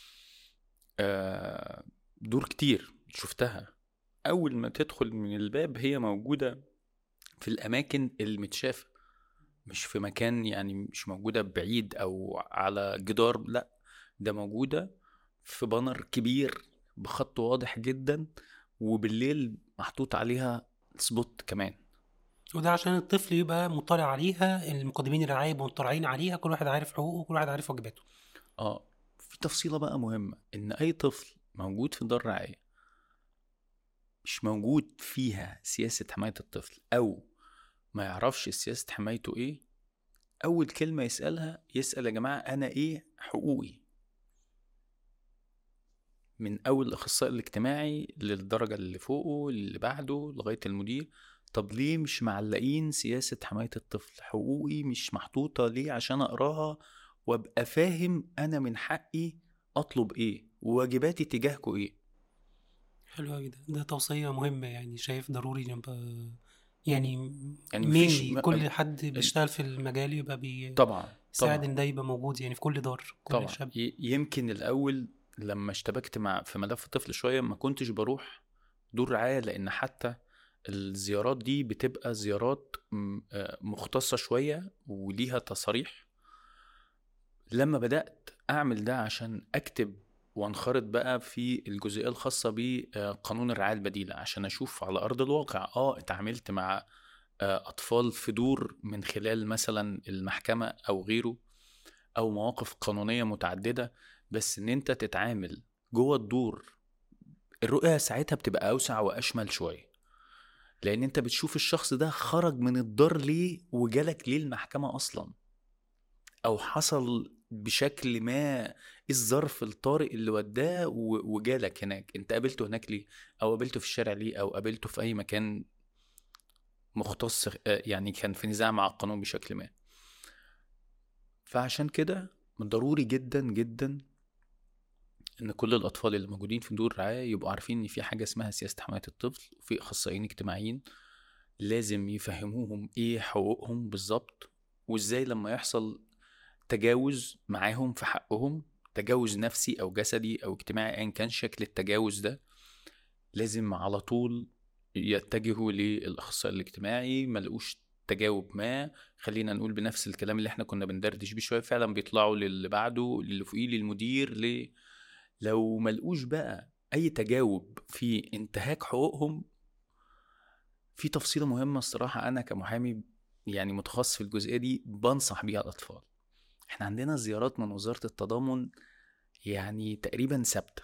آه، دور كتير شفتها أول ما تدخل من الباب هي موجودة في الأماكن المتشافة مش في مكان يعني مش موجودة بعيد أو على جدار لأ ده موجودة في بانر كبير بخط واضح جدا وبالليل محطوط عليها سبوت كمان وده عشان الطفل يبقى مطلع عليها المقدمين الرعاية يبقوا مطلعين عليها كل واحد عارف حقوقه وكل واحد عارف واجباته اه في تفصيلة بقى مهمة ان اي طفل موجود في دار رعاية مش موجود فيها سياسة حماية الطفل او ما يعرفش سياسة حمايته ايه اول كلمة يسألها يسأل يا جماعة انا ايه حقوقي من اول الاخصائي الاجتماعي للدرجة اللي فوقه اللي بعده لغاية المدير طب ليه مش معلقين سياسة حماية الطفل حقوقي مش محطوطة ليه عشان اقراها وابقى فاهم انا من حقي اطلب ايه وواجباتي تجاهكوا ايه حلو قوي ده ده توصية مهمة يعني شايف ضروري نبقى يعني يعني مفيش مينلي م- كل حد بيشتغل في المجال يبقى بيساعد طبعا طبعا ان ده يبقى موجود يعني في كل دار كل طبعا شاب ي- يمكن الاول لما اشتبكت مع في ملف الطفل شويه ما كنتش بروح دور رعايه لان حتى الزيارات دي بتبقى زيارات م- آه، مختصه شويه وليها تصاريح لما بدات اعمل ده عشان اكتب وانخرط بقى في الجزئيه الخاصه بقانون الرعايه البديله عشان اشوف على ارض الواقع اه اتعاملت مع آه، اطفال في دور من خلال مثلا المحكمه او غيره او مواقف قانونيه متعدده بس ان انت تتعامل جوه الدور الرؤيه ساعتها بتبقى اوسع واشمل شويه لان انت بتشوف الشخص ده خرج من الدار ليه وجالك ليه المحكمه اصلا او حصل بشكل ما إيه الظرف الطارئ اللي وداه و- وجالك هناك انت قابلته هناك ليه او قابلته في الشارع ليه او قابلته في اي مكان مختص آه، يعني كان في نزاع مع القانون بشكل ما فعشان كده ضروري جدا جدا ان كل الاطفال اللي موجودين في دور رعايه يبقوا عارفين ان في حاجه اسمها سياسه حمايه الطفل وفي اخصائيين اجتماعيين لازم يفهموهم ايه حقوقهم بالظبط وازاي لما يحصل تجاوز معاهم في حقهم تجاوز نفسي او جسدي او اجتماعي ايا كان شكل التجاوز ده لازم على طول يتجهوا للاخصائي الاجتماعي ملقوش تجاوب ما خلينا نقول بنفس الكلام اللي احنا كنا بندردش بيه شويه فعلا بيطلعوا للي بعده للي فوقيه للمدير ل... لو ملقوش بقى اي تجاوب في انتهاك حقوقهم في تفصيله مهمه الصراحه انا كمحامي يعني متخصص في الجزئيه دي بنصح بيها الاطفال احنا عندنا زيارات من وزاره التضامن يعني تقريبا ثابته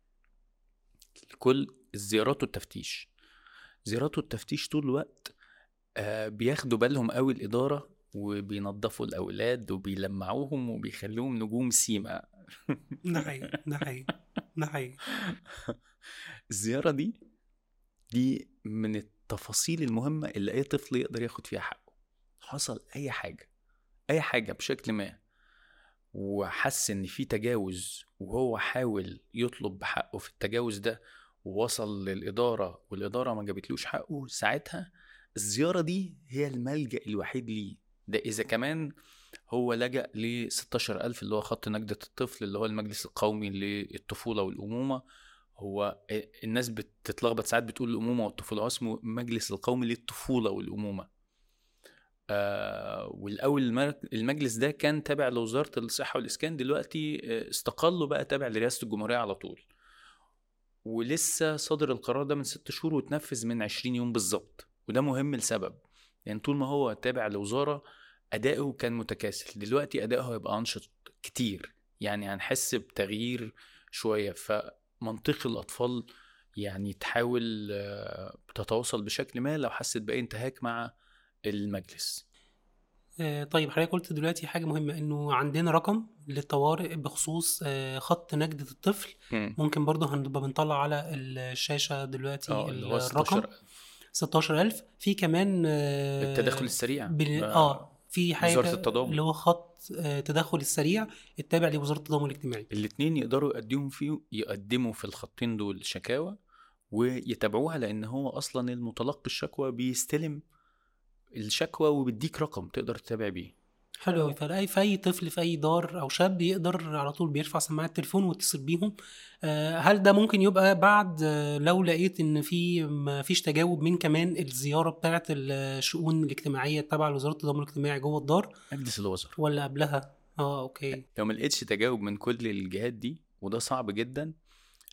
كل الزيارات والتفتيش زيارات والتفتيش طول الوقت آه، بياخدوا بالهم قوي الإدارة وبينظفوا الأولاد وبيلمعوهم وبيخلوهم نجوم سيما ده حقيقي ده حقيقي ده حقيقي الزيارة دي دي من التفاصيل المهمة اللي أي طفل يقدر ياخد فيها حقه حصل أي حاجة أي حاجة بشكل ما وحس إن في تجاوز وهو حاول يطلب بحقه في التجاوز ده ووصل للإدارة والإدارة ما جابتلوش حقه ساعتها الزيارة دي هي الملجأ الوحيد ليه ده إذا كمان هو لجأ ل 16000 اللي هو خط نجدة الطفل اللي هو المجلس القومي للطفولة والأمومة هو الناس بتتلخبط ساعات بتقول الأمومة والطفولة هو اسمه المجلس القومي للطفولة والأمومة آه والأول المر- المجلس ده كان تابع لوزارة الصحة والإسكان دلوقتي آه، استقل بقى تابع لرئاسة الجمهورية على طول ولسه صادر القرار ده من ست شهور وتنفذ من 20 يوم بالظبط وده مهم لسبب لان طول ما هو تابع لوزاره اداؤه كان متكاسل دلوقتي اداؤه هيبقى انشط كتير يعني هنحس بتغيير شويه فمنطقي الاطفال يعني تحاول آه، تتواصل بشكل ما لو حست باي انتهاك مع المجلس آه، طيب حضرتك قلت دلوقتي حاجة مهمة إنه عندنا رقم للطوارئ بخصوص آه، خط نجدة الطفل ممكن برضه هنبقى بنطلع على الشاشة دلوقتي اه اللي هو الرقم 16 16000 في كمان آه، التدخل السريع بال... آه، اه في حاجة وزارة التضامن. اللي هو خط آه، تدخل السريع التابع لوزارة التضامن الاجتماعي الاتنين يقدروا يقدموا فيه يقدموا في الخطين دول شكاوى ويتابعوها لان هو اصلا المتلقي الشكوى بيستلم الشكوى وبيديك رقم تقدر تتابع بيه حلو قوي فأي في أي طفل في أي دار أو شاب يقدر على طول بيرفع سماعة التليفون ويتصل بيهم آه، هل ده ممكن يبقى بعد آه، لو لقيت إن في ما فيش تجاوب من كمان الزيارة بتاعة الشؤون الاجتماعية تبع لوزارة التضامن الاجتماعي جوه الدار مجلس الوزراء ولا قبلها؟ اه اوكي لو ما لقيتش تجاوب من كل الجهات دي وده صعب جدا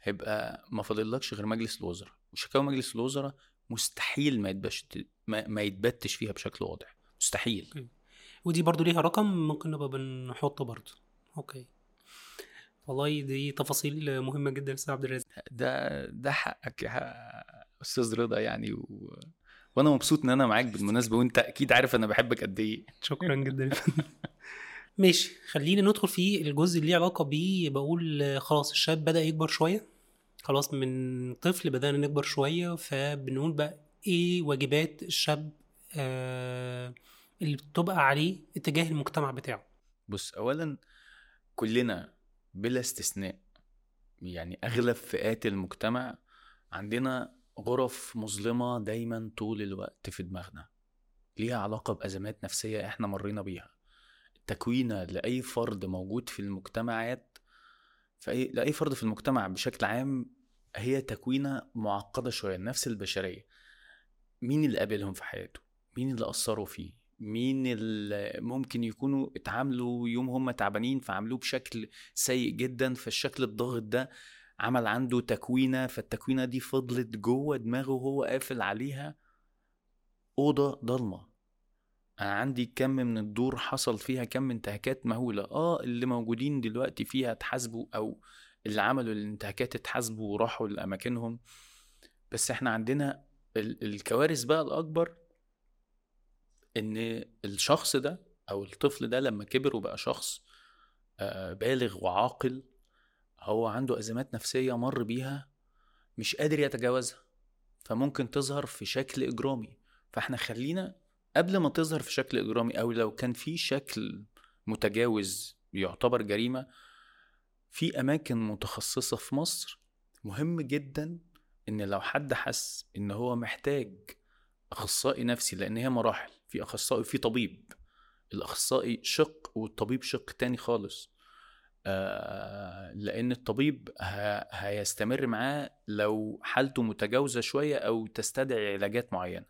هيبقى ما فاضلكش غير مجلس الوزراء وشكاوى مجلس الوزراء مستحيل ما يتبش ما, ما يتبتش فيها بشكل واضح مستحيل أوكي. ودي برضو ليها رقم ممكن نبقى بنحطه برضو اوكي والله دي تفاصيل مهمه جدا يا استاذ عبد الرازق ده ده حقك يا حق- استاذ رضا يعني و... وانا مبسوط ان انا معاك بالمناسبه وانت اكيد عارف انا بحبك قد ايه شكرا جدا يا فندم. ماشي خلينا ندخل في الجزء اللي ليه علاقه بيه بقول آه، خلاص الشاب بدا يكبر شويه خلاص من طفل بدانا نكبر شويه فبنقول بقى ايه واجبات الشاب آه اللي بتبقى عليه اتجاه المجتمع بتاعه بص اولا كلنا بلا استثناء يعني اغلب فئات المجتمع عندنا غرف مظلمه دايما طول الوقت في دماغنا ليها علاقه بازمات نفسيه احنا مرينا بيها تكوينه لاي فرد موجود في المجتمعات في أي... لاي فرد في المجتمع بشكل عام هي تكوينه معقده شويه النفس البشريه مين اللي قابلهم في حياته مين اللي اثروا فيه مين اللي ممكن يكونوا اتعاملوا يوم هم تعبانين فعملوه بشكل سيء جدا فالشكل الضاغط ده عمل عنده تكوينه فالتكوينه دي فضلت جوه دماغه وهو قافل عليها اوضه ضلمه انا عندي كم من الدور حصل فيها كم انتهاكات مهوله اه اللي موجودين دلوقتي فيها اتحاسبوا او اللي عملوا الانتهاكات اتحاسبوا وراحوا لاماكنهم بس احنا عندنا ال- الكوارث بقى الاكبر ان الشخص ده او الطفل ده لما كبر وبقى شخص آه، بالغ وعاقل هو عنده ازمات نفسيه مر بيها مش قادر يتجاوزها فممكن تظهر في شكل اجرامي فاحنا خلينا قبل ما تظهر في شكل اجرامي او لو كان في شكل متجاوز يعتبر جريمه في اماكن متخصصه في مصر مهم جدا ان لو حد حس ان هو محتاج اخصائي نفسي لان هي مراحل في اخصائي وفي طبيب الاخصائي شق والطبيب شق تاني خالص آه لان الطبيب ه- هيستمر معاه لو حالته متجاوزه شويه او تستدعي علاجات معينه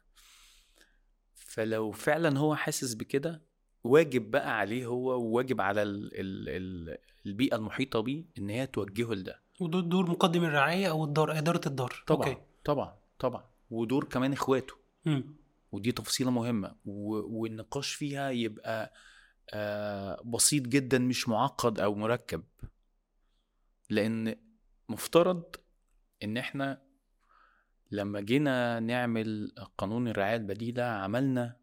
فلو فعلا هو حاسس بكده واجب بقى عليه هو وواجب على ال ال ال البيئه المحيطه بيه ان هي توجهه لده وده دور مقدم الرعايه او الدار اداره الدار طبعا أوكي. طبعا طبعا ودور كمان اخواته مم. ودي تفصيلة مهمة و... والنقاش فيها يبقى آه بسيط جدا مش معقد أو مركب لأن مفترض إن إحنا لما جينا نعمل قانون الرعاية البديلة عملنا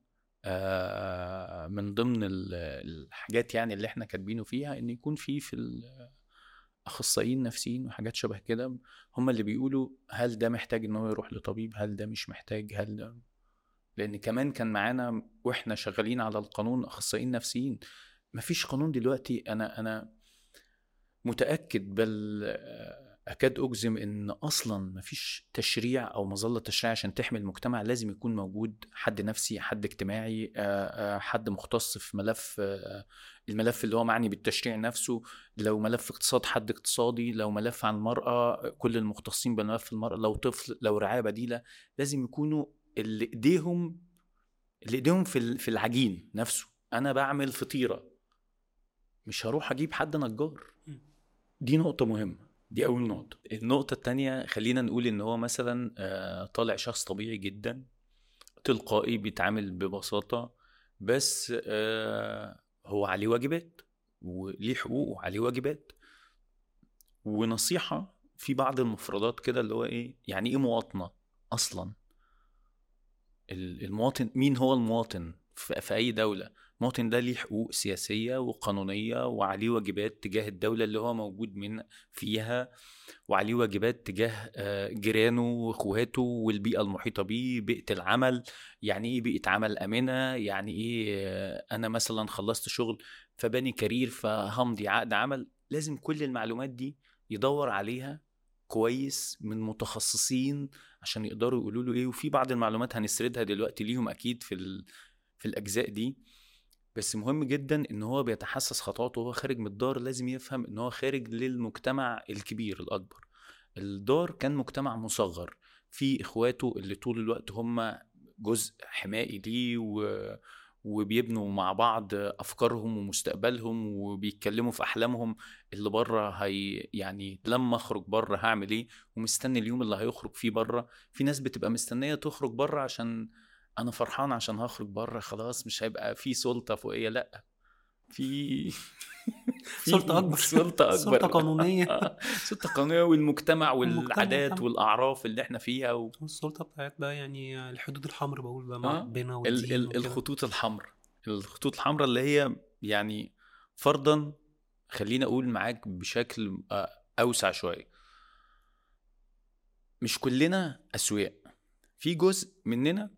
آه من ضمن ال- الحاجات يعني اللي إحنا كاتبينه فيها إن يكون في في ال- اخصائيين نفسيين وحاجات شبه كده هم اللي بيقولوا هل ده محتاج ان هو يروح لطبيب هل ده مش محتاج هل ده لان كمان كان معانا واحنا شغالين على القانون اخصائيين نفسيين مفيش قانون دلوقتي انا انا متاكد بل آه، اكاد اجزم ان اصلا مفيش تشريع او مظله تشريع عشان تحمي المجتمع لازم يكون موجود حد نفسي حد اجتماعي آه، آه، حد مختص في ملف آه، الملف اللي هو معني بالتشريع نفسه لو ملف اقتصاد حد اقتصادي لو ملف عن المرأة كل المختصين بملف المرأة لو طفل لو رعاية بديلة لازم يكونوا اللي ايديهم اللي ايديهم في ال- في العجين نفسه انا بعمل فطيرة مش هروح اجيب حد نجار دي نقطة مهمة دي أول نقطة النقطة التانية خلينا نقول إن هو مثلا آه، طالع شخص طبيعي جدا تلقائي بيتعامل ببساطة بس آه، هو عليه واجبات وليه حقوق وعليه واجبات ونصيحة في بعض المفردات كده اللي هو ايه يعني ايه مواطنة اصلا ال- المواطن مين هو المواطن في في اي دولة المواطن ده ليه حقوق سياسية وقانونية وعليه واجبات تجاه الدولة اللي هو موجود من فيها وعليه واجبات تجاه آه، جيرانه واخواته والبيئة المحيطة بيه بيئة العمل يعني ايه بيئة عمل آمنة يعني ايه آه، انا مثلا خلصت شغل فباني كارير فهمضي عقد عمل لازم كل المعلومات دي يدور عليها كويس من متخصصين عشان يقدروا يقولوا له ايه وفي بعض المعلومات هنسردها دلوقتي ليهم اكيد في ال... في الاجزاء دي بس مهم جدا ان هو بيتحسس خطواته وهو خارج من الدار لازم يفهم ان هو خارج للمجتمع الكبير الاكبر الدار كان مجتمع مصغر في اخواته اللي طول الوقت هم جزء حمائي ليه و... وبيبنوا مع بعض افكارهم ومستقبلهم وبيتكلموا في احلامهم اللي بره هي يعني لما اخرج بره هعمل ايه ومستني اليوم اللي هيخرج فيه بره في ناس بتبقى مستنيه تخرج بره عشان انا فرحان عشان هخرج بره خلاص مش هيبقى في سلطه فوقيه لا في سلطة أكبر سلطة أكبر سلطة قانونية سلطة قانونية والمجتمع والمجتمع والعادات طبعا. والأعراف اللي احنا فيها و... والسلطة بتاعت بقى يعني الحدود الحمراء بقول بقى مع آه، ربنا ال- والدين ال- وكده. الخطوط الحمراء الخطوط الحمراء اللي هي يعني فرضا خليني اقول معاك بشكل آه، اوسع شويه مش كلنا اسوياء في جزء مننا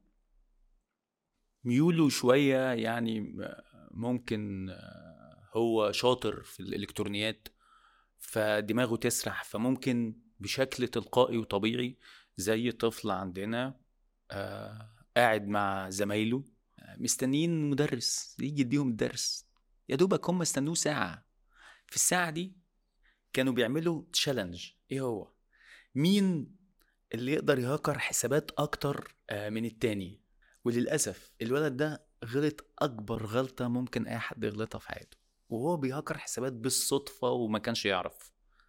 ميوله شويه يعني آه، ممكن آه، هو شاطر في الالكترونيات فدماغه تسرح فممكن بشكل تلقائي وطبيعي زي طفل عندنا آه، قاعد مع زمايله آه، مستنيين مدرس يجي يديهم الدرس يا دوبك هم استنوه ساعة في الساعة دي كانوا بيعملوا تشالنج ايه هو مين اللي يقدر يهكر حسابات اكتر آه، من التاني وللأسف الولد ده غلط أكبر غلطة ممكن أي حد يغلطها في حياته وهو بيهكر حسابات بالصدفة وما كانش يعرف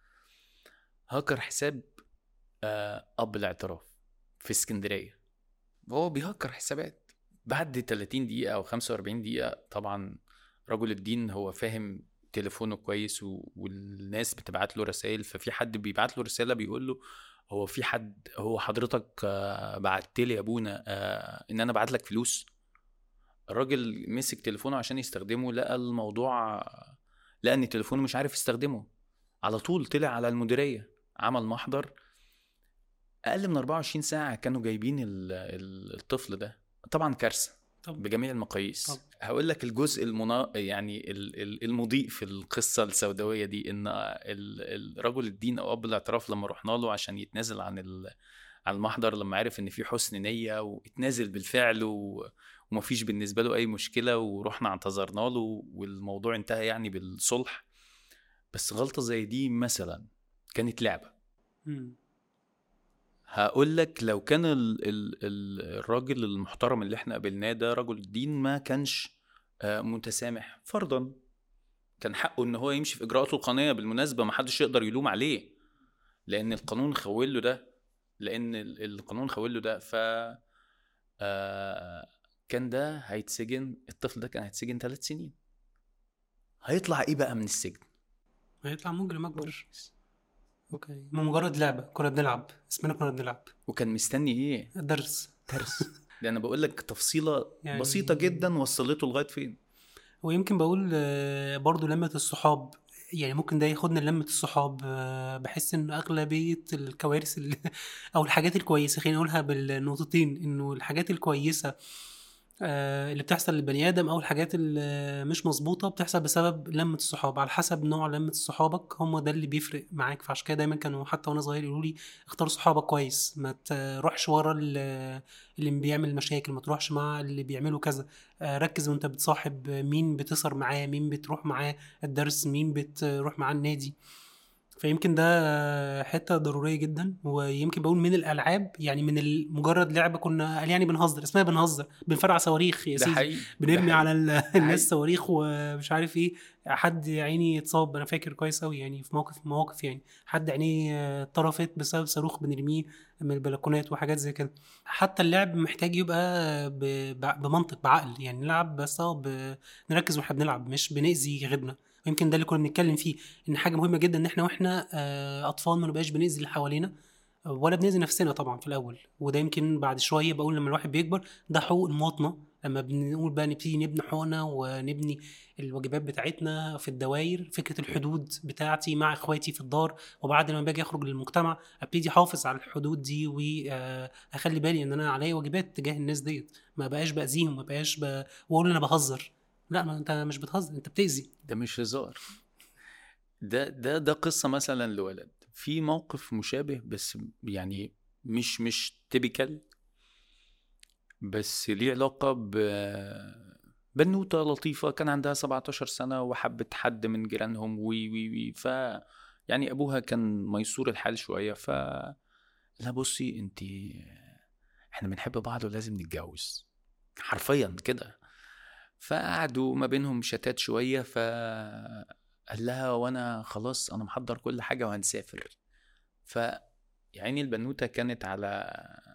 هكر حساب آه، أب الاعتراف في اسكندرية وهو بيهكر حسابات بعد 30 دقيقة أو 45 دقيقة طبعا رجل الدين هو فاهم تليفونه كويس و... والناس بتبعت له رسائل ففي حد بيبعت له رسالة بيقول له هو في حد هو حضرتك آه، بعت لي يا ابونا آه، ان انا ابعت لك فلوس الراجل مسك تليفونه عشان يستخدمه لقى الموضوع لقى ان تليفونه مش عارف يستخدمه على طول طلع على المديريه عمل محضر اقل من 24 ساعه كانوا جايبين ال- ال- الطفل ده طبعا كارثه طب بجميع المقاييس طب. هقول لك الجزء المنا... يعني ال- ال- المضيء في القصه السوداويه دي ان ال- ال- رجل الدين او اب الاعتراف لما رحنا له عشان يتنازل عن ال... عن المحضر لما عرف ان في حسن نيه واتنازل بالفعل و... ومفيش بالنسبه له اي مشكله ورحنا اعتذرنا له والموضوع انتهى يعني بالصلح بس غلطه زي دي مثلا كانت لعبه مم. هقول لك لو كان ال ال ال الراجل المحترم اللي احنا قابلناه ده رجل الدين ما كانش آه، متسامح فرضا كان حقه ان هو يمشي في اجراءاته القانونيه بالمناسبه ما حدش يقدر يلوم عليه لان القانون خول له ده لان ال- القانون خول له ده ف آه، كان ده هيتسجن الطفل ده كان هيتسجن ثلاث سنين هيطلع ايه بقى من السجن هيطلع مجرم اكبر اوكي ما مجرد لعبه كنا بنلعب اسمنا كنا بنلعب وكان مستني ايه درس درس ده انا بقول لك تفصيله يعني- بسيطه جدا وصلته لغايه فين ويمكن بقول آه، برضو لمة الصحاب يعني ممكن ده ياخدنا لمة الصحاب آه، بحس ان اغلبية الكوارث اللي او الحاجات الكويسة خلينا نقولها بالنقطتين انه الحاجات الكويسة آه، اللي بتحصل للبني ادم او الحاجات اللي مش مظبوطه بتحصل بسبب لمه الصحاب على حسب نوع لمه صحابك هم ده اللي بيفرق معاك فعشان كده دايما كانوا حتى وانا صغير يقولوا لي اختار صحابك كويس ما تروحش ورا ال- اللي بيعمل مشاكل ما تروحش مع اللي بيعملوا كذا آه، ركز وانت بتصاحب مين بتسهر معاه مين بتروح معاه الدرس مين بتروح معاه النادي فيمكن ده حته ضروريه جدا ويمكن بقول من الالعاب يعني من ال- مجرد لعبه كنا قال يعني بنهزر اسمها بنهزر بنفرقع صواريخ يا ده سيدي حقيقي ده بنرمي حقيقي. على ال- حقيقي. الناس صواريخ ومش عارف ايه حد يا عيني اتصاب انا فاكر كويس قوي يعني في موقف من مواقف يعني حد عينيه آه، طرفت بسبب صاروخ بنرميه من البلكونات وحاجات زي كده حتى اللعب محتاج يبقى ب- ب- بمنطق بعقل يعني نلعب بس اه ب- نركز واحنا بنلعب مش بنأذي غيرنا ويمكن ده اللي كنا بنتكلم فيه ان حاجه مهمه جدا ان احنا واحنا آه، اطفال ما نبقاش بنأذي اللي حوالينا ولا بنأذي نفسنا طبعا في الاول وده يمكن بعد شويه بقول لما الواحد بيكبر ده حقوق المواطنه لما بنقول بقى نبتدي نبني حقوقنا ونبني الواجبات بتاعتنا في الدوائر فكره الحدود بتاعتي مع اخواتي في الدار وبعد لما باجي اخرج للمجتمع ابتدي احافظ على الحدود دي واخلي بالي ان انا عليا واجبات تجاه الناس ديت ما بقاش باذيهم ما بقاش ب... واقول انا بهزر لا ما انت مش بتهزر انت بتاذي ده مش هزار ده ده ده قصه مثلا لولد في موقف مشابه بس يعني مش مش تيبيكال بس ليه علاقه ب بنوتة لطيفة كان عندها 17 سنة وحبت حد من جيرانهم وي وي وي ف يعني أبوها كان ميسور الحال شوية ف لا بصي انت احنا بنحب بعض ولازم نتجوز حرفيا كده فقعدوا ما بينهم شتات شويه فقال لها وانا خلاص انا محضر كل حاجه وهنسافر ف يعني البنوته كانت على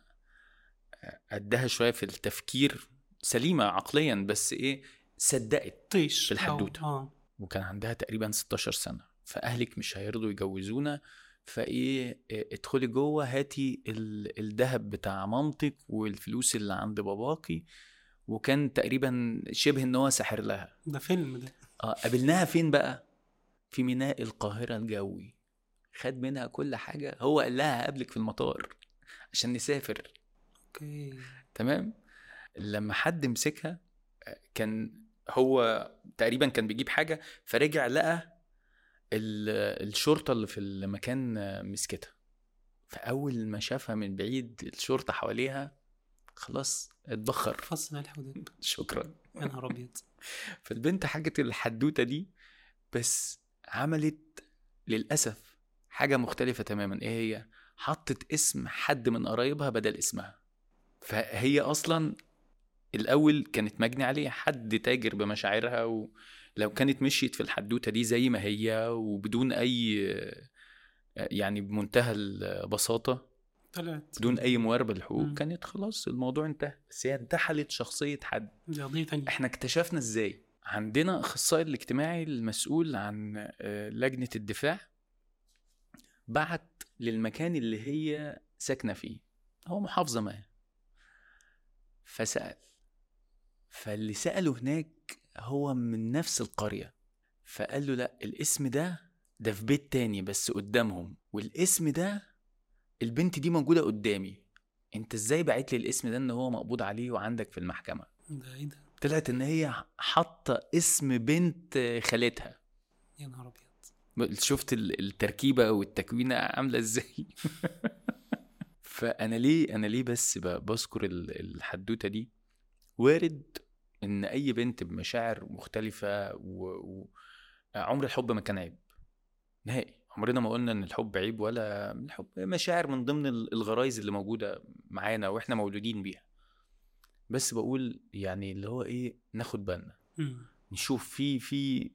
قدها شويه في التفكير سليمه عقليا بس ايه صدقت طيش في الحدوتة. أو- اه وكان عندها تقريبا 16 سنة فأهلك مش هيرضوا يجوزونا فإيه إيه، ادخلي جوه هاتي ال- الذهب بتاع مامتك والفلوس اللي عند باباكي وكان تقريبا شبه ان هو ساحر لها ده فيلم ده اه قابلناها فين بقى في ميناء القاهرة الجوي خد منها كل حاجة هو قال لها هقابلك في المطار عشان نسافر اوكي تمام لما حد مسكها كان هو تقريبا كان بيجيب حاجه فرجع لقى ال- الشرطه اللي في المكان مسكتها فاول ما شافها من بعيد الشرطه حواليها خلاص اتبخر فص ملح ودب شكرا يا نهار ابيض فالبنت حاجه الحدوته دي بس عملت للاسف حاجه مختلفه تماما ايه هي حطت اسم حد من قرايبها بدل اسمها فهي اصلا الاول كانت مجني عليه حد تاجر بمشاعرها ولو كانت مشيت في الحدوته دي زي ما هي وبدون اي يعني بمنتهى البساطه طلعت بدون اي مواربه للحقوق مم. كانت خلاص الموضوع انتهى بس هي انتحلت شخصيه حد دي قضيه تانية احنا اكتشفنا ازاي عندنا اخصائي الاجتماعي المسؤول عن آه، لجنه الدفاع بعت للمكان اللي هي ساكنه فيه هو محافظه ما فسال فاللي ساله هناك هو من نفس القريه فقال له لا الاسم ده ده في بيت تاني بس قدامهم والاسم ده البنت دي موجوده قدامي انت ازاي بعت لي الاسم ده ان هو مقبوض عليه وعندك في المحكمه ده ايه ده طلعت ان هي حاطه اسم بنت خالتها يا نهار ابيض شفت ال- التركيبه والتكوينه عامله ازاي فانا ليه انا ليه بس ب- بذكر ال- الحدوته دي وارد ان اي بنت بمشاعر مختلفه و... و... عمر الحب ما كان عيب نهائي عمرنا ما قلنا ان الحب عيب ولا الحب مشاعر من ضمن ال- الغرايز اللي موجوده معانا واحنا مولودين بيها بس بقول يعني اللي هو ايه ناخد بالنا مم. نشوف في في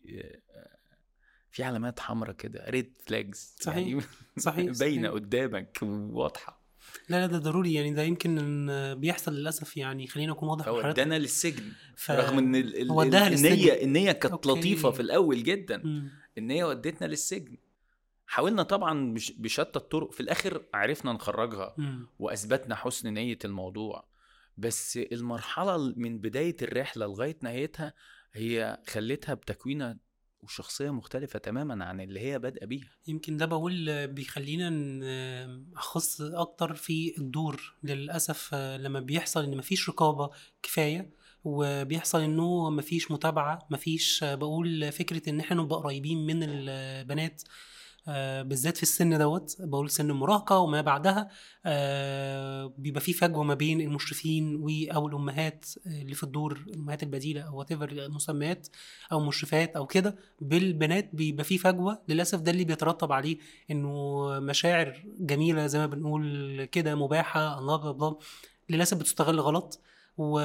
في علامات حمراء كده ريد فلاجز صحيح. يعني صحيح باينه صحيح. قدامك وواضحه لا لا ده ضروري يعني ده يمكن إن بيحصل للاسف يعني خلينا اكون واضح مع حضرتك فودانا للسجن ف... رغم ان ال- ال- هو اداها النيه للسجن. النيه كانت أوكي. لطيفه في الاول جدا مم. النيه ودتنا للسجن حاولنا طبعا بش- بشتى الطرق في الاخر عرفنا نخرجها مم. واثبتنا حسن نيه الموضوع بس المرحله من بدايه الرحله لغايه نهايتها هي خلتها بتكوينه وشخصيه مختلفه تماما عن اللي هي بادئه بيها يمكن ده بقول بيخلينا ن- اخص اكتر في الدور للاسف آه، لما بيحصل ان مفيش رقابه كفايه وبيحصل انه مفيش متابعه مفيش آه، بقول فكره ان احنا نبقى قريبين من البنات آه، بالذات في السن دوت بقول سن المراهقه وما بعدها آه، بيبقى في فجوه ما بين المشرفين و او الامهات اللي في الدور الامهات البديله او وات المسميات او مشرفات او كده بالبنات بيبقى في فجوه للاسف ده اللي بيترتب عليه انه مشاعر جميله زي ما بنقول كده مباحه الله بلا بلا للاسف بتستغل غلط و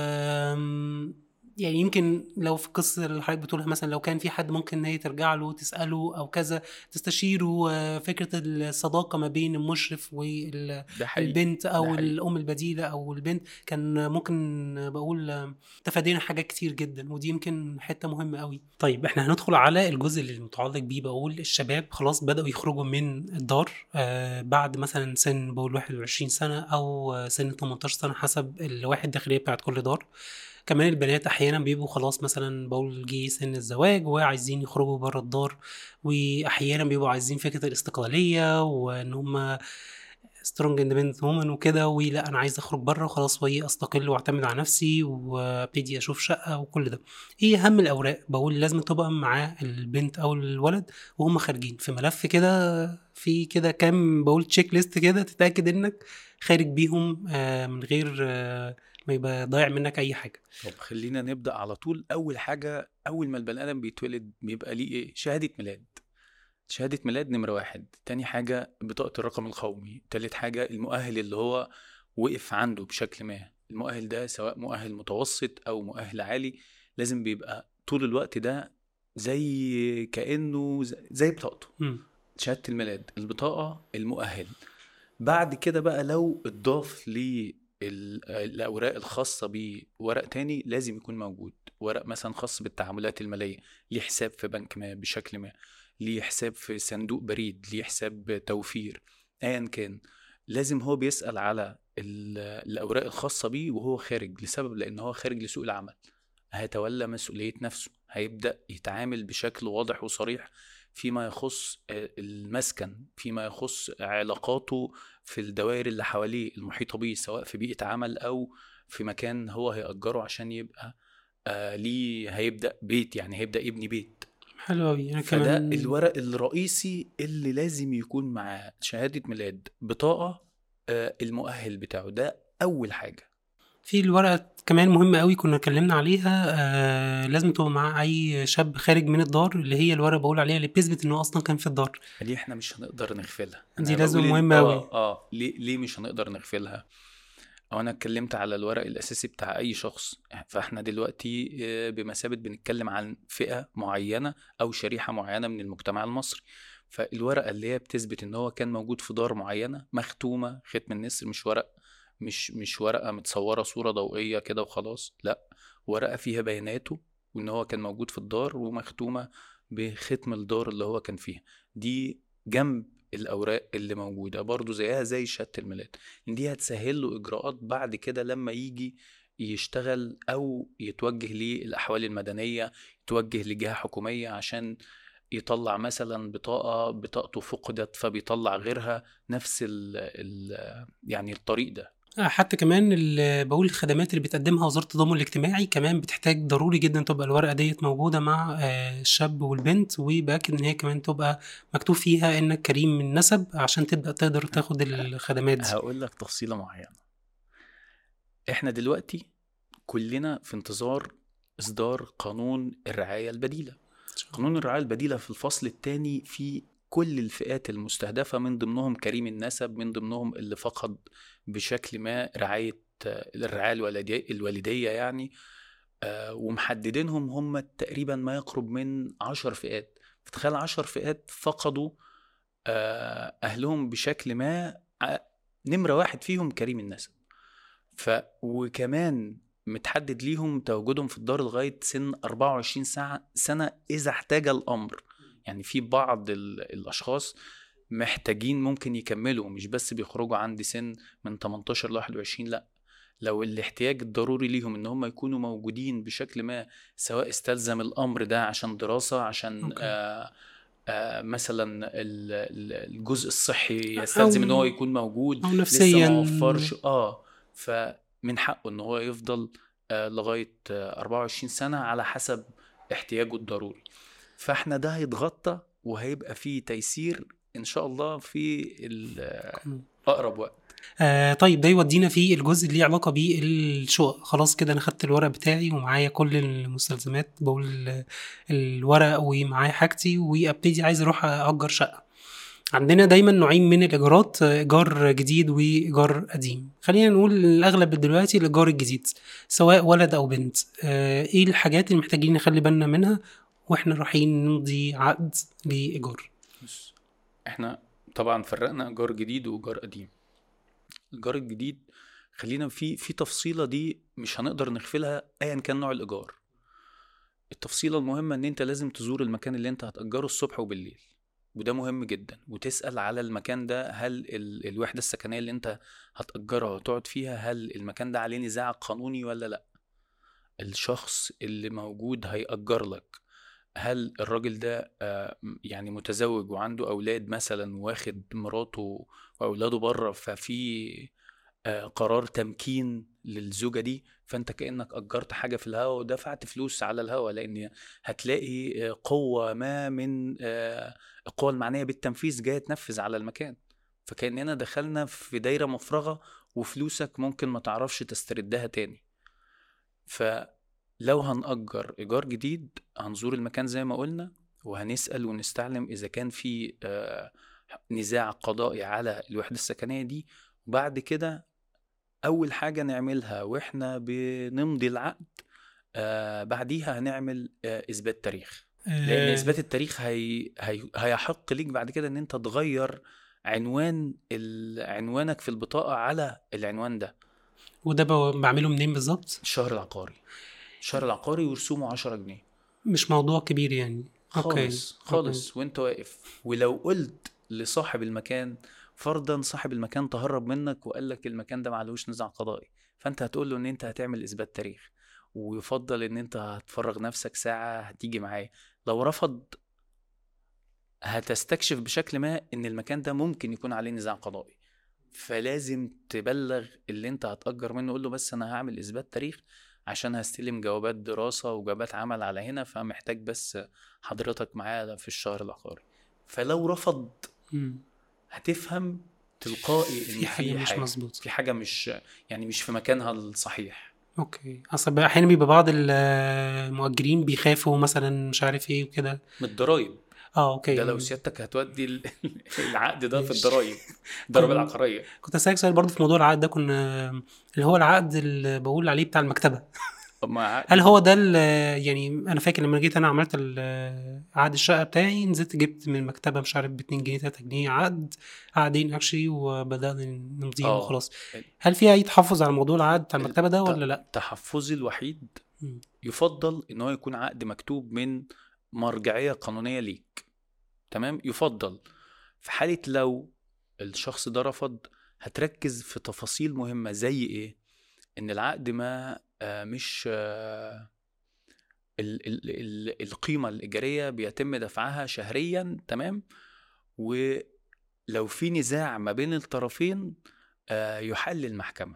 يعني يمكن لو في القصه اللي حضرتك بتقولها مثلا لو كان في حد ممكن ان هي ترجع له تساله او كذا تستشيره آه، فكره الصداقه ما بين المشرف وال ده حقيقي البنت او ده حقيقي. الام البديله او البنت كان ممكن بقول تفادينا حاجات كتير جدا ودي يمكن حته مهمه قوي طيب احنا هندخل على الجزء اللي متعلق بيه بقول الشباب خلاص بداوا يخرجوا من الدار آه بعد مثلا سن بقول 21 سنه او سن 18 سنه حسب الواحد الداخليه بتاعت كل دار كمان البنات احيانا بيبقوا خلاص مثلا بقول جه سن الزواج وعايزين يخرجوا بره الدار واحيانا بيبقوا عايزين فكره الاستقلاليه وان هم سترونج اندبندنت وومن وكده ولا انا عايز اخرج بره وخلاص وايه استقل واعتمد على نفسي وابتدي اشوف شقه وكل ده ايه اهم الاوراق بقول لازم تبقى مع البنت او الولد وهم خارجين في ملف كده في كده كام بقول تشيك ليست كده تتاكد انك خارج بيهم آه، من غير آه، ما يبقى ضايع منك اي حاجه طب خلينا نبدا على طول اول حاجه اول ما البني ادم بيتولد بيبقى ليه ايه شهاده ميلاد شهاده ميلاد نمره واحد تاني حاجه بطاقه الرقم القومي تالت حاجه المؤهل اللي هو وقف عنده بشكل ما المؤهل ده سواء مؤهل متوسط او مؤهل عالي لازم بيبقى طول الوقت ده زي كانه ز- زي بطاقته مم. شهاده الميلاد البطاقه المؤهل بعد كده بقى لو اتضاف للاوراق الخاصه بورق تاني لازم يكون موجود ورق مثلا خاص بالتعاملات الماليه ليه حساب في بنك ما بشكل ما ليه حساب في صندوق بريد ليه حساب توفير ايا كان لازم هو بيسال على ال- الاوراق الخاصه بيه وهو خارج لسبب لان هو خارج لسوق العمل هيتولى مسؤوليه نفسه هيبدا يتعامل بشكل واضح وصريح فيما يخص آه، المسكن فيما يخص علاقاته في الدوائر اللي حواليه المحيطه بيه سواء في بيئه عمل او في مكان هو هيأجره عشان يبقى آه ليه هيبدأ بيت يعني هيبدأ يبني بيت حلو قوي انا فده كمان الورق الرئيسي اللي لازم يكون معاه شهادة ميلاد بطاقة آه المؤهل بتاعه ده أول حاجة في الورقه كمان مهمه قوي كنا اتكلمنا عليها آه لازم تبقى مع اي شاب خارج من الدار اللي هي الورقه بقول عليها اللي بتثبت انه اصلا كان في الدار دي احنا مش هنقدر نغفلها دي أنا لازم بقول إن- مهمة أوي. اه, آه ليه, ليه مش هنقدر نغفلها او انا اتكلمت على الورق الاساسي بتاع اي شخص فاحنا دلوقتي آه، بمثابه بنتكلم عن فئه معينه او شريحه معينه من المجتمع المصري فالورقه اللي هي بتثبت ان هو كان موجود في دار معينه مختومه ختم النسر مش ورق مش مش ورقه متصوره صوره ضوئيه كده وخلاص لا ورقه فيها بياناته وان هو كان موجود في الدار ومختومه بختم الدار اللي هو كان فيها دي جنب الاوراق اللي موجوده برضو زيها زي شهاده الميلاد إن دي هتسهل له اجراءات بعد كده لما يجي يشتغل او يتوجه للاحوال المدنيه يتوجه لجهه حكوميه عشان يطلع مثلا بطاقه بطاقته فقدت فبيطلع غيرها نفس ال ال يعني الطريق ده آه، حتى كمان ال- بقول الخدمات اللي بتقدمها وزارة التضامن الاجتماعي كمان بتحتاج ضروري جدا تبقى الورقة ديت موجودة مع آه، الشاب والبنت وبأكد إن هي كمان تبقى مكتوب فيها إنك كريم من نسب عشان تبدأ تقدر تاخد الخدمات دي هقول لك تفصيله معينه احنا دلوقتي كلنا في انتظار اصدار قانون الرعايه البديله قانون الرعايه البديله في الفصل الثاني في كل الفئات المستهدفه من ضمنهم كريم النسب من ضمنهم اللي فقد بشكل ما رعايه آه، الرعايه الوالديه الوالديه يعني آه، ومحددينهم هم تقريبا ما يقرب من عشر فئات فتخيل عشر فئات فقدوا آه، أهلهم بشكل ما ع- نمرة واحد فيهم كريم النسب ف وكمان متحدد ليهم تواجدهم في الدار لغاية سن 24 ساعة سنة إذا احتاج الأمر يعني في بعض ال- الأشخاص محتاجين ممكن يكملوا مش بس بيخرجوا عند سن من 18 ل 21 لا لو الاحتياج الضروري ليهم ان هم يكونوا موجودين بشكل ما سواء استلزم الامر ده عشان دراسه عشان أوكي. آه آه مثلا ال- ال- الجزء الصحي يستلزم ان هو يكون موجود أو لسه نفسيا ما وفرش اه فمن حقه ان هو يفضل آه لغايه آه 24 سنه على حسب احتياجه الضروري فاحنا ده هيتغطى وهيبقى فيه تيسير ان شاء الله في ال- اقرب وقت آه طيب ده يودينا في الجزء اللي ليه علاقة بالشقق خلاص كده أنا خدت الورق بتاعي ومعايا كل المستلزمات بقول ال- الورق ومعايا حاجتي وأبتدي عايز أروح أجر شقة عندنا دايما نوعين من الإيجارات آه، إيجار جديد وإيجار قديم خلينا نقول الأغلب دلوقتي الإيجار الجديد سواء ولد أو بنت آه إيه الحاجات اللي محتاجين نخلي بالنا منها وإحنا رايحين نمضي عقد لإيجار بص احنا طبعا فرقنا ايجار جديد وايجار قديم الايجار الجديد خلينا في في تفصيله دي مش هنقدر نغفلها ايا كان نوع الايجار التفصيله المهمه ان انت لازم تزور المكان اللي انت هتاجره الصبح وبالليل وده مهم جدا وتسال على المكان ده هل ال... الوحده السكنيه اللي انت هتاجرها وتقعد فيها هل المكان ده عليه نزاع قانوني ولا لا الشخص اللي موجود هيأجر لك هل الراجل ده آه، يعني متزوج وعنده أولاد مثلا واخد مراته وأولاده بره ففي آه، قرار تمكين للزوجة دي فأنت كأنك أجرت حاجة في الهوا ودفعت فلوس على الهوا لأن هتلاقي آه، قوة ما من آه، القوة المعنية بالتنفيذ جاية تنفذ على المكان فكأننا دخلنا في دايرة مفرغة وفلوسك ممكن ما تعرفش تستردها تاني فلو هنأجر إيجار جديد هنزور المكان زي ما قلنا وهنسأل ونستعلم إذا كان في آه، نزاع قضائي على الوحدة السكنية دي وبعد كده أول حاجة نعملها وإحنا بنمضي العقد آه بعديها هنعمل آه اثبات تاريخ لان آه، اثبات التاريخ هي... هي... هيحق ليك بعد كده ان انت تغير عنوان ال... عنوانك في البطاقه على العنوان ده وده ب- بعمله منين بالظبط الشهر العقاري الشهر العقاري ورسومه 10 جنيه مش موضوع كبير يعني اوكي خالص خالص وانت واقف ولو قلت لصاحب المكان فرضا صاحب المكان تهرب منك وقال لك المكان ده معلوش نزاع قضائي فانت هتقول له ان انت هتعمل اثبات تاريخ ويفضل ان انت هتفرغ نفسك ساعة هتيجي معايا لو رفض هتستكشف بشكل ما ان المكان ده ممكن يكون عليه نزاع قضائي فلازم تبلغ اللي انت هتأجر منه قول له بس انا هعمل اثبات تاريخ عشان هستلم جوابات دراسة وجوابات عمل على هنا فمحتاج بس حضرتك معايا في الشهر العقاري فلو رفض مم. هتفهم تلقائي ان في حاجه مش حاجة مظبوط في حاجة مش يعني مش في مكانها الصحيح اوكي اصل بقى احيانا بيبقى بعض المؤجرين بيخافوا مثلا مش عارف ايه وكده من الضرايب اه اوكي ده لو سيادتك هتودي ال- العقد ده في ماشي. الضرايب الضرايب كن- العقارية كنت اسالك سؤال برضه في موضوع العقد ده كنا اللي هو العقد اللي بقول عليه بتاع المكتبه طب ما عقد هل هو ده ال- يعني انا فاكر لما جيت انا عملت ال- عقد الشقه بتاعي نزلت جبت من المكتبه مش عارف ب 2 جنيه 3 جنيه عقد عقدين اكشلي وبدانا نمضيه آه. وخلاص هل في اي تحفظ على موضوع العقد بتاع المكتبه ده ولا لا؟ تحفظي الوحيد مم. يفضل ان هو يكون عقد مكتوب من مرجعيه قانونيه ليك تمام يفضل في حاله لو الشخص ده رفض هتركز في تفاصيل مهمه زي ايه ان العقد ما آه مش آه ال ال ال القيمه الايجاريه بيتم دفعها شهريا تمام ولو في نزاع ما بين الطرفين آه يحل المحكمه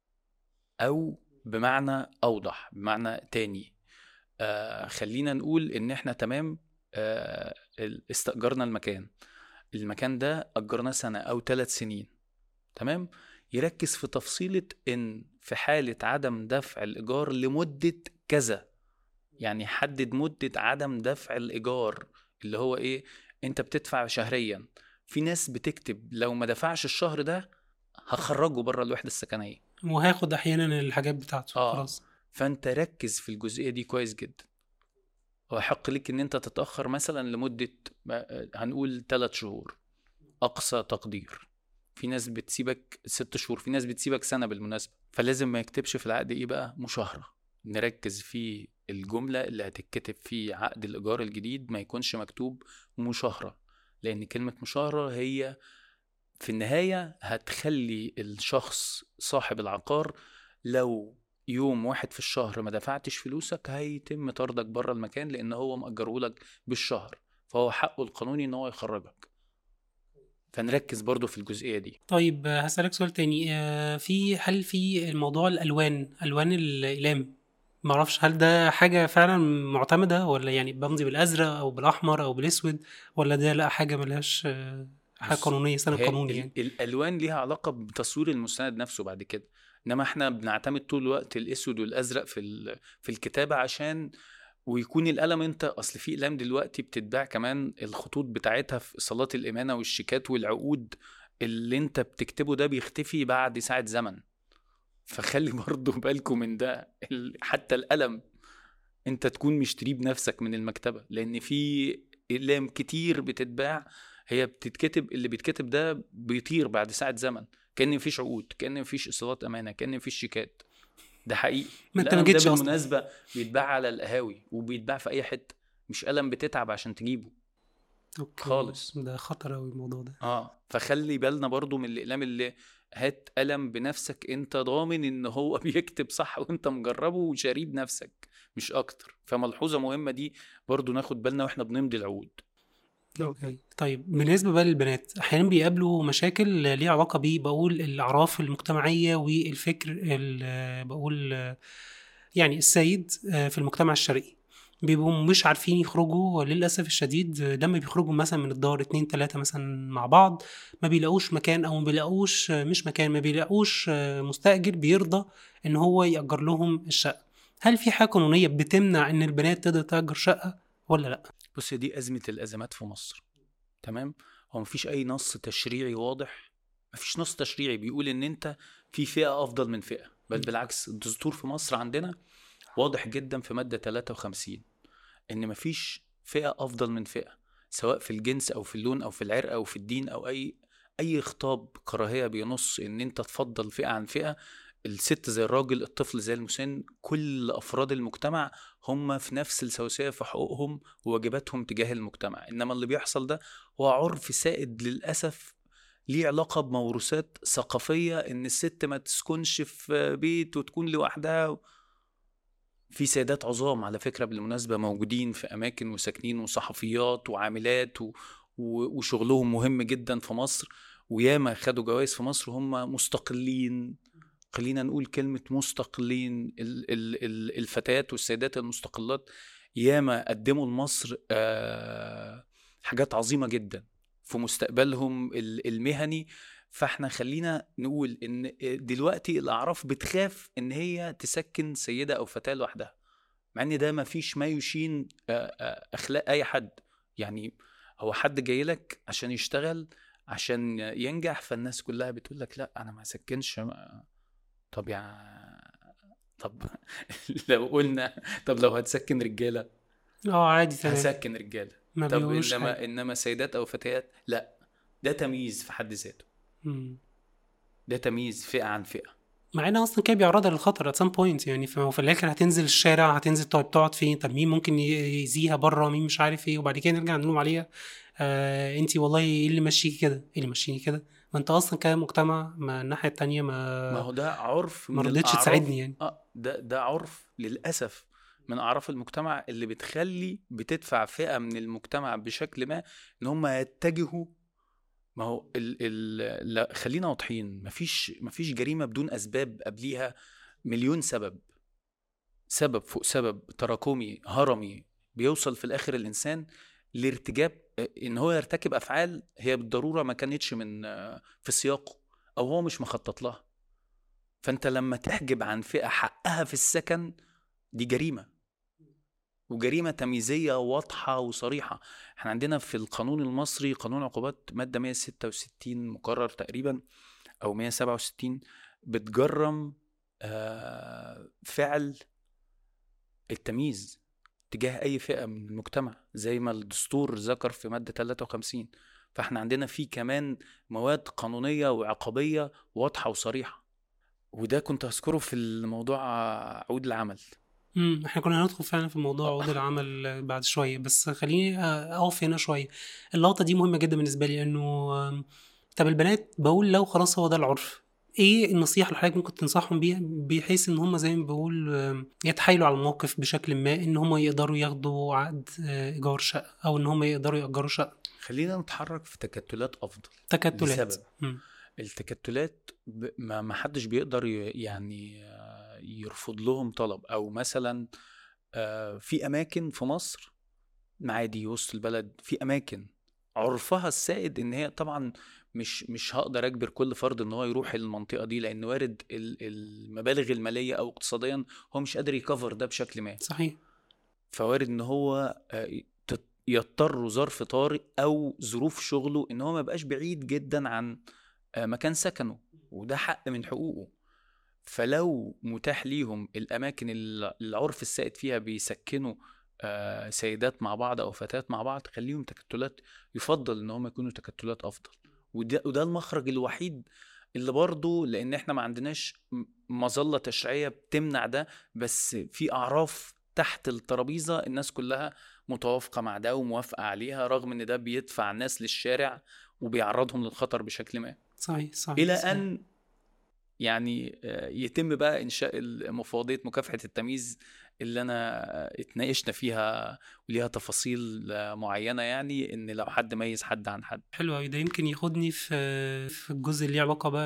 او بمعنى اوضح بمعنى تاني آه خلينا نقول ان احنا تمام آه ال- استأجرنا المكان المكان ده أجرناه سنة أو ثلاث سنين تمام يركز في تفصيلة إن في حالة عدم دفع الإيجار لمدة كذا يعني حدد مدة عدم دفع الإيجار اللي هو إيه أنت بتدفع شهريا في ناس بتكتب لو ما دفعش الشهر ده هخرجه بره الوحدة السكنية وهاخد احيانا الحاجات بتاعته آه. خلاص فانت ركز في الجزئيه دي كويس جدا ويحق لك ان انت تتاخر مثلا لمده ما- هنقول ثلاث شهور اقصى تقدير في ناس بتسيبك ست شهور في ناس بتسيبك سنه بالمناسبه فلازم ما يكتبش في العقد ايه بقى مشاهره نركز في الجمله اللي هتتكتب في عقد الايجار الجديد ما يكونش مكتوب مشاهره لان كلمه مشاهره هي في النهايه هتخلي الشخص صاحب العقار لو يوم واحد في الشهر ما دفعتش فلوسك هيتم طردك بره المكان لان هو مأجرهولك بالشهر فهو حقه القانوني ان هو يخرجك فنركز برضو في الجزئية دي طيب آه، هسألك سؤال تاني آه، في هل في الموضوع الألوان ألوان الأقلام معرفش هل ده حاجة فعلا معتمدة ولا يعني بمضي بالأزرق أو بالأحمر أو بالأسود ولا ده لا حاجة ملهاش آه، حاجة بص، قانونية سنة هي قانوني ال- يعني الالوان ليها علاقه بتصوير المستند نفسه بعد كده انما احنا بنعتمد طول الوقت الاسود والازرق في ال- في الكتابه عشان ويكون القلم انت اصل في اقلام دلوقتي بتتباع كمان الخطوط بتاعتها في صالات الامانه والشيكات والعقود اللي انت بتكتبه ده بيختفي بعد ساعه زمن فخلي برضه بالكم من ده ال- حتى القلم انت تكون مشتريه بنفسك من المكتبه لان في اقلام كتير بتتباع هي بتتكتب اللي بيتكتب ده بيطير بعد ساعه زمن كان مفيش عقود كان مفيش اصالات امانه كان مفيش شيكات ده حقيقي ما انت ما القلم جيتش ده أصلا. بالمناسبه بيتباع على القهاوي وبيتباع في اي حته مش قلم بتتعب عشان تجيبه أوكي. خالص. ده خطر أوي الموضوع ده اه فخلي بالنا برضو من الاقلام اللي هات قلم بنفسك انت ضامن ان هو بيكتب صح وانت مجربه وشاريه بنفسك مش اكتر فملحوظه مهمه دي برضو ناخد بالنا واحنا بنمضي العقود اوكي طيب بالنسبه بقى للبنات احيانا بيقابلوا مشاكل ليها علاقه بيه بقول الاعراف المجتمعيه والفكر ال- بقول يعني السيد في المجتمع الشرقي بيبقوا مش عارفين يخرجوا للاسف الشديد لما بيخرجوا مثلا من الدار اتنين تلاته مثلا مع بعض ما بيلاقوش مكان او ما بيلاقوش مش مكان ما بيلاقوش مستاجر بيرضى ان هو ياجر لهم الشقه هل في حاجه قانونيه بتمنع ان البنات تقدر تاجر شقه ولا لا بص دي ازمه الازمات في مصر تمام هو مفيش اي نص تشريعي واضح مفيش نص تشريعي بيقول ان انت في فئه افضل من فئه بل بالعكس الدستور في مصر عندنا واضح جدا في ماده 53 ان مفيش فئه افضل من فئه سواء في الجنس او في اللون او في العرق او في الدين او اي اي خطاب كراهيه بينص ان انت تفضل فئه عن فئه الست زي الراجل الطفل زي المسن كل افراد المجتمع هم في نفس السواسيه في حقوقهم وواجباتهم تجاه المجتمع انما اللي بيحصل ده هو عرف سائد للاسف ليه علاقه بموروثات ثقافيه ان الست ما تسكنش في بيت وتكون لوحدها في سيدات عظام على فكره بالمناسبه موجودين في اماكن وساكنين وصحفيات وعاملات و... و... وشغلهم مهم جدا في مصر وياما خدوا جوائز في مصر وهم مستقلين خلينا نقول كلمة مستقلين ال- ال- ال- الفتيات والسيدات المستقلات ياما قدموا لمصر آه، حاجات عظيمة جدا في مستقبلهم ال- المهني فاحنا خلينا نقول ان دلوقتي الاعراف بتخاف ان هي تسكن سيدة او فتاة لوحدها مع ان ده ما فيش ما يشين آه، آه، اخلاق اي حد يعني هو حد جاي لك عشان يشتغل عشان ينجح فالناس كلها بتقول لك لا انا ما اسكنش طب يا طب لو قلنا طب لو هتسكن رجاله اه عادي تمام هسكن رجاله ما طب بيقولوش انما حاجة. انما سيدات او فتيات لا ده تمييز في حد ذاته مم. ده تمييز فئه عن فئه مع ان اصلا كده بيعرضها للخطر at some point يعني في في الاخر هتنزل الشارع هتنزل طيب تقعد فين طب مين ممكن ي- يأذيها بره مين مش عارف ايه وبعد كده نرجع نلوم عليها آه انت والله ايه اللي ماشيكي كده ايه اللي ماشيني كده ما انت اصلا كمجتمع ما الناحيه التانيه ما ما هو ده عرف ما من رضيتش الأعراف- تساعدني يعني اه ده ده عرف للاسف من اعراف المجتمع اللي بتخلي بتدفع فئه من المجتمع بشكل ما ان هم يتجهوا ما هو ال ال لا خلينا واضحين مفيش مفيش جريمه بدون اسباب قبليها مليون سبب سبب فوق سبب تراكمي هرمي بيوصل في الاخر الانسان لارتجاب ان هو يرتكب افعال هي بالضروره ما كانتش من في سياقه او هو مش مخطط لها فانت لما تحجب عن فئه حقها في السكن دي جريمه وجريمه تمييزيه واضحه وصريحه احنا عندنا في القانون المصري قانون عقوبات ماده 166 مقرر تقريبا او 167 بتجرم آه، فعل التمييز تجاه اي فئه من المجتمع زي ما الدستور ذكر في ماده 53 فاحنا عندنا في كمان مواد قانونيه وعقابيه واضحه وصريحه وده كنت هذكره في الموضوع عقود العمل امم احنا كنا هندخل فعلا في موضوع عقود العمل بعد شويه بس خليني اقف هنا شويه اللقطه دي مهمه جدا بالنسبه لي انه آم، طب البنات بقول لو خلاص هو ده العرف ايه النصيحه اللي حضرتك ممكن تنصحهم بيها بحيث ان هم زي ما بقول آم، يتحايلوا على الموقف بشكل ما ان هم يقدروا ياخدوا عقد آه، ايجار شقه او ان هم يقدروا ياجروا شقه خلينا نتحرك في تكتلات افضل تكتلات لسبب. مم. التكتلات ب- ما ما حدش بيقدر ي- يعني آه، يرفض لهم طلب او مثلا آه، في اماكن في مصر معادي وسط البلد في اماكن عرفها السائد ان هي طبعا مش مش هقدر اجبر كل فرد ان هو يروح المنطقه دي لان وارد ال- المبالغ الماليه او اقتصاديا هو مش قادر يكفر ده بشكل ما صحيح فوارد ان هو آه، تت- يضطر ظرف طارئ او ظروف شغله ان هو ما يبقاش بعيد جدا عن آه، مكان سكنه وده حق من حقوقه فلو متاح ليهم الاماكن اللي العرف السائد فيها بيسكنوا آه، سيدات مع بعض او فتيات مع بعض خليهم تكتلات يفضل ان هم يكونوا تكتلات افضل وده وده المخرج الوحيد اللي برضه لان احنا ما عندناش م- مظله تشريعيه بتمنع ده بس في اعراف تحت الترابيزه الناس كلها متوافقه مع ده وموافقه عليها رغم ان ده بيدفع الناس للشارع وبيعرضهم للخطر بشكل ما صحيح صحيح الى صحيح. ان يعني آه، يتم بقى انشاء مفوضيه مكافحه التمييز اللي انا آه، اتناقشنا فيها وليها تفاصيل آه، معينه يعني ان لو حد ميز حد عن حد حلو أوي ده يمكن ياخدني في في الجزء اللي ليه علاقة بقى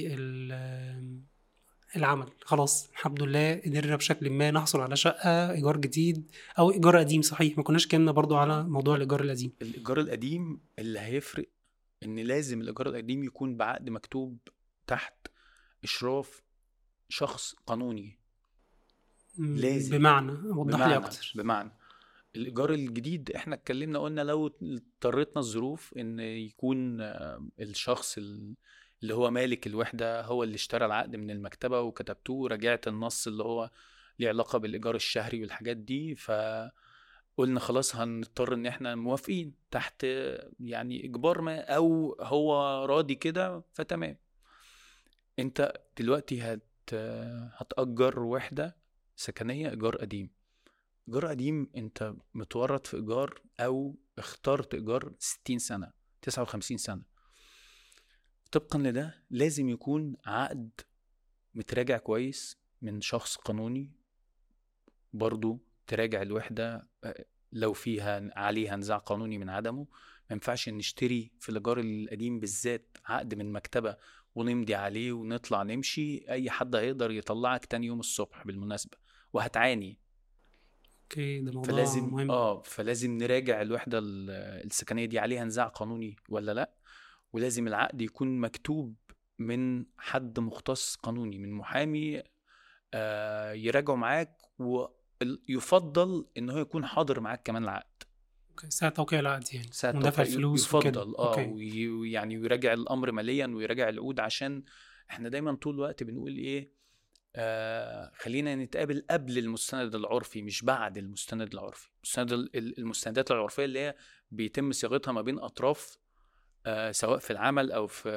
بالعمل خلاص الحمد لله قدرنا بشكل ما نحصل على شقة إيجار جديد أو إيجار قديم صحيح ما كناش اتكلمنا برضو على موضوع الإيجار القديم الايجار القديم اللي هيفرق ان لازم الايجار القديم يكون بعقد مكتوب تحت اشراف شخص قانوني م، لازم. بمعنى وضح لي بمعنى أكتر بمعنى الايجار الجديد احنا اتكلمنا قلنا لو اضطرتنا الظروف ان يكون آه، الشخص ال- اللي هو مالك الوحده هو اللي اشترى العقد من المكتبه وكتبتوه ورجعت النص اللي هو ليه علاقه بالايجار الشهري والحاجات دي فقلنا خلاص هنضطر ان احنا موافقين تحت يعني اجبار ما او هو راضي كده فتمام انت دلوقتي هت هتأجر وحدة سكنية إيجار قديم إيجار قديم أنت متورط في إيجار أو اخترت إيجار 60 سنة 59 سنة طبقا لده لازم يكون عقد متراجع كويس من شخص قانوني برضو تراجع الوحدة آه، لو فيها عليها نزاع قانوني من عدمه ما ينفعش نشتري في الإيجار القديم بالذات عقد من مكتبة ونمضي عليه ونطلع نمشي أي حد هيقدر يطلعك تاني يوم الصبح بالمناسبة وهتعاني اوكي ده موضوع فلازم مهم اه فلازم نراجع الوحدة ال- السكنية دي عليها نزاع قانوني ولا لا ولازم العقد يكون مكتوب من حد مختص قانوني من محامي آه يراجعه معاك ويفضل ان هو يكون حاضر معاك كمان العقد اوكي ساعة توقيع العقد يعني ساعة ودفع توقيع- الفلوس وكده يفضل اه اوكي وي- ويعني ويراجع الامر ماليا ويراجع العقود عشان احنا دايما طول الوقت بنقول ايه آه خلينا نتقابل قبل المستند العرفي مش بعد المستند العرفي المستند ال- ال- المستندات العرفيه اللي هي بيتم صياغتها ما بين اطراف آه سواء في العمل او في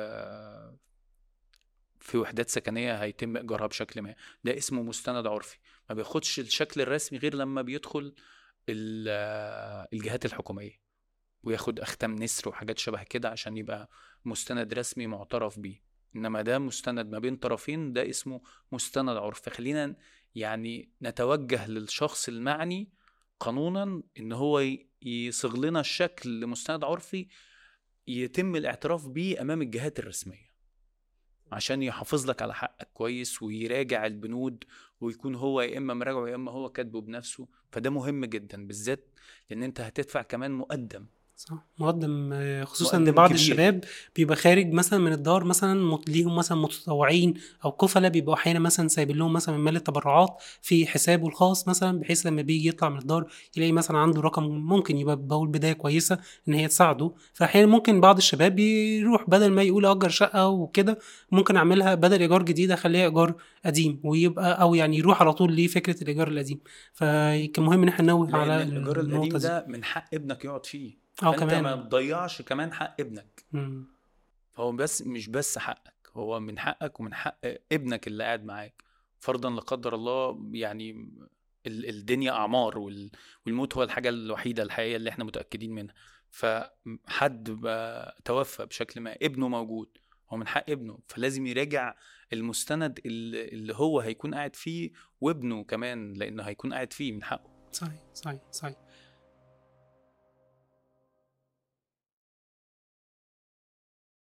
في وحدات سكنيه هيتم ايجارها بشكل ما ده اسمه مستند عرفي ما بياخدش الشكل الرسمي غير لما بيدخل ال- آه، الجهات الحكوميه وياخد اختام نسر وحاجات شبه كده عشان يبقى مستند رسمي معترف بيه انما ده مستند ما بين طرفين ده اسمه مستند عرف فخلينا يعني نتوجه للشخص المعني قانونا ان هو ي- يصيغ لنا الشكل لمستند عرفي يتم الاعتراف بيه امام الجهات الرسميه عشان يحافظ لك على حقك كويس ويراجع البنود ويكون هو يا اما مراجعه يا اما هو كاتبه بنفسه فده مهم جدا بالذات لان انت هتدفع كمان مقدم صح مقدم آه، خصوصا ان مقدم بعض كبير. الشباب بيبقى خارج مثلا من الدار مثلا مت- ليهم مثلا متطوعين او كفله بيبقوا احيانا مثلا سايبين لهم مثلا من مال التبرعات في حسابه الخاص مثلا بحيث لما بيجي يطلع من الدار يلاقي مثلا عنده رقم ممكن يبقى بقول بدايه كويسه ان هي تساعده فاحيانا ممكن بعض الشباب يروح بدل ما يقول اجر شقه وكده ممكن اعملها بدل ايجار جديد اخليها ايجار قديم ويبقى او يعني يروح على طول لفكره الايجار القديم فكان مهم ان احنا ننوه على لان الايجار القديم النقطه دي ده من حق ابنك يقعد فيه اه فانت ما كمان تضيعش كمان حق ابنك مم. فهو بس مش بس حقك هو من حقك ومن حق ابنك اللي قاعد معاك فرضا لا قدر الله يعني ال- الدنيا اعمار وال- والموت هو الحاجه الوحيده الحقيقيه اللي احنا متاكدين منها فحد بقى توفى بشكل ما ابنه موجود هو من حق ابنه فلازم يراجع المستند اللي اللي هو هيكون قاعد فيه وابنه كمان لانه هيكون قاعد فيه من حقه صحيح صحيح صحيح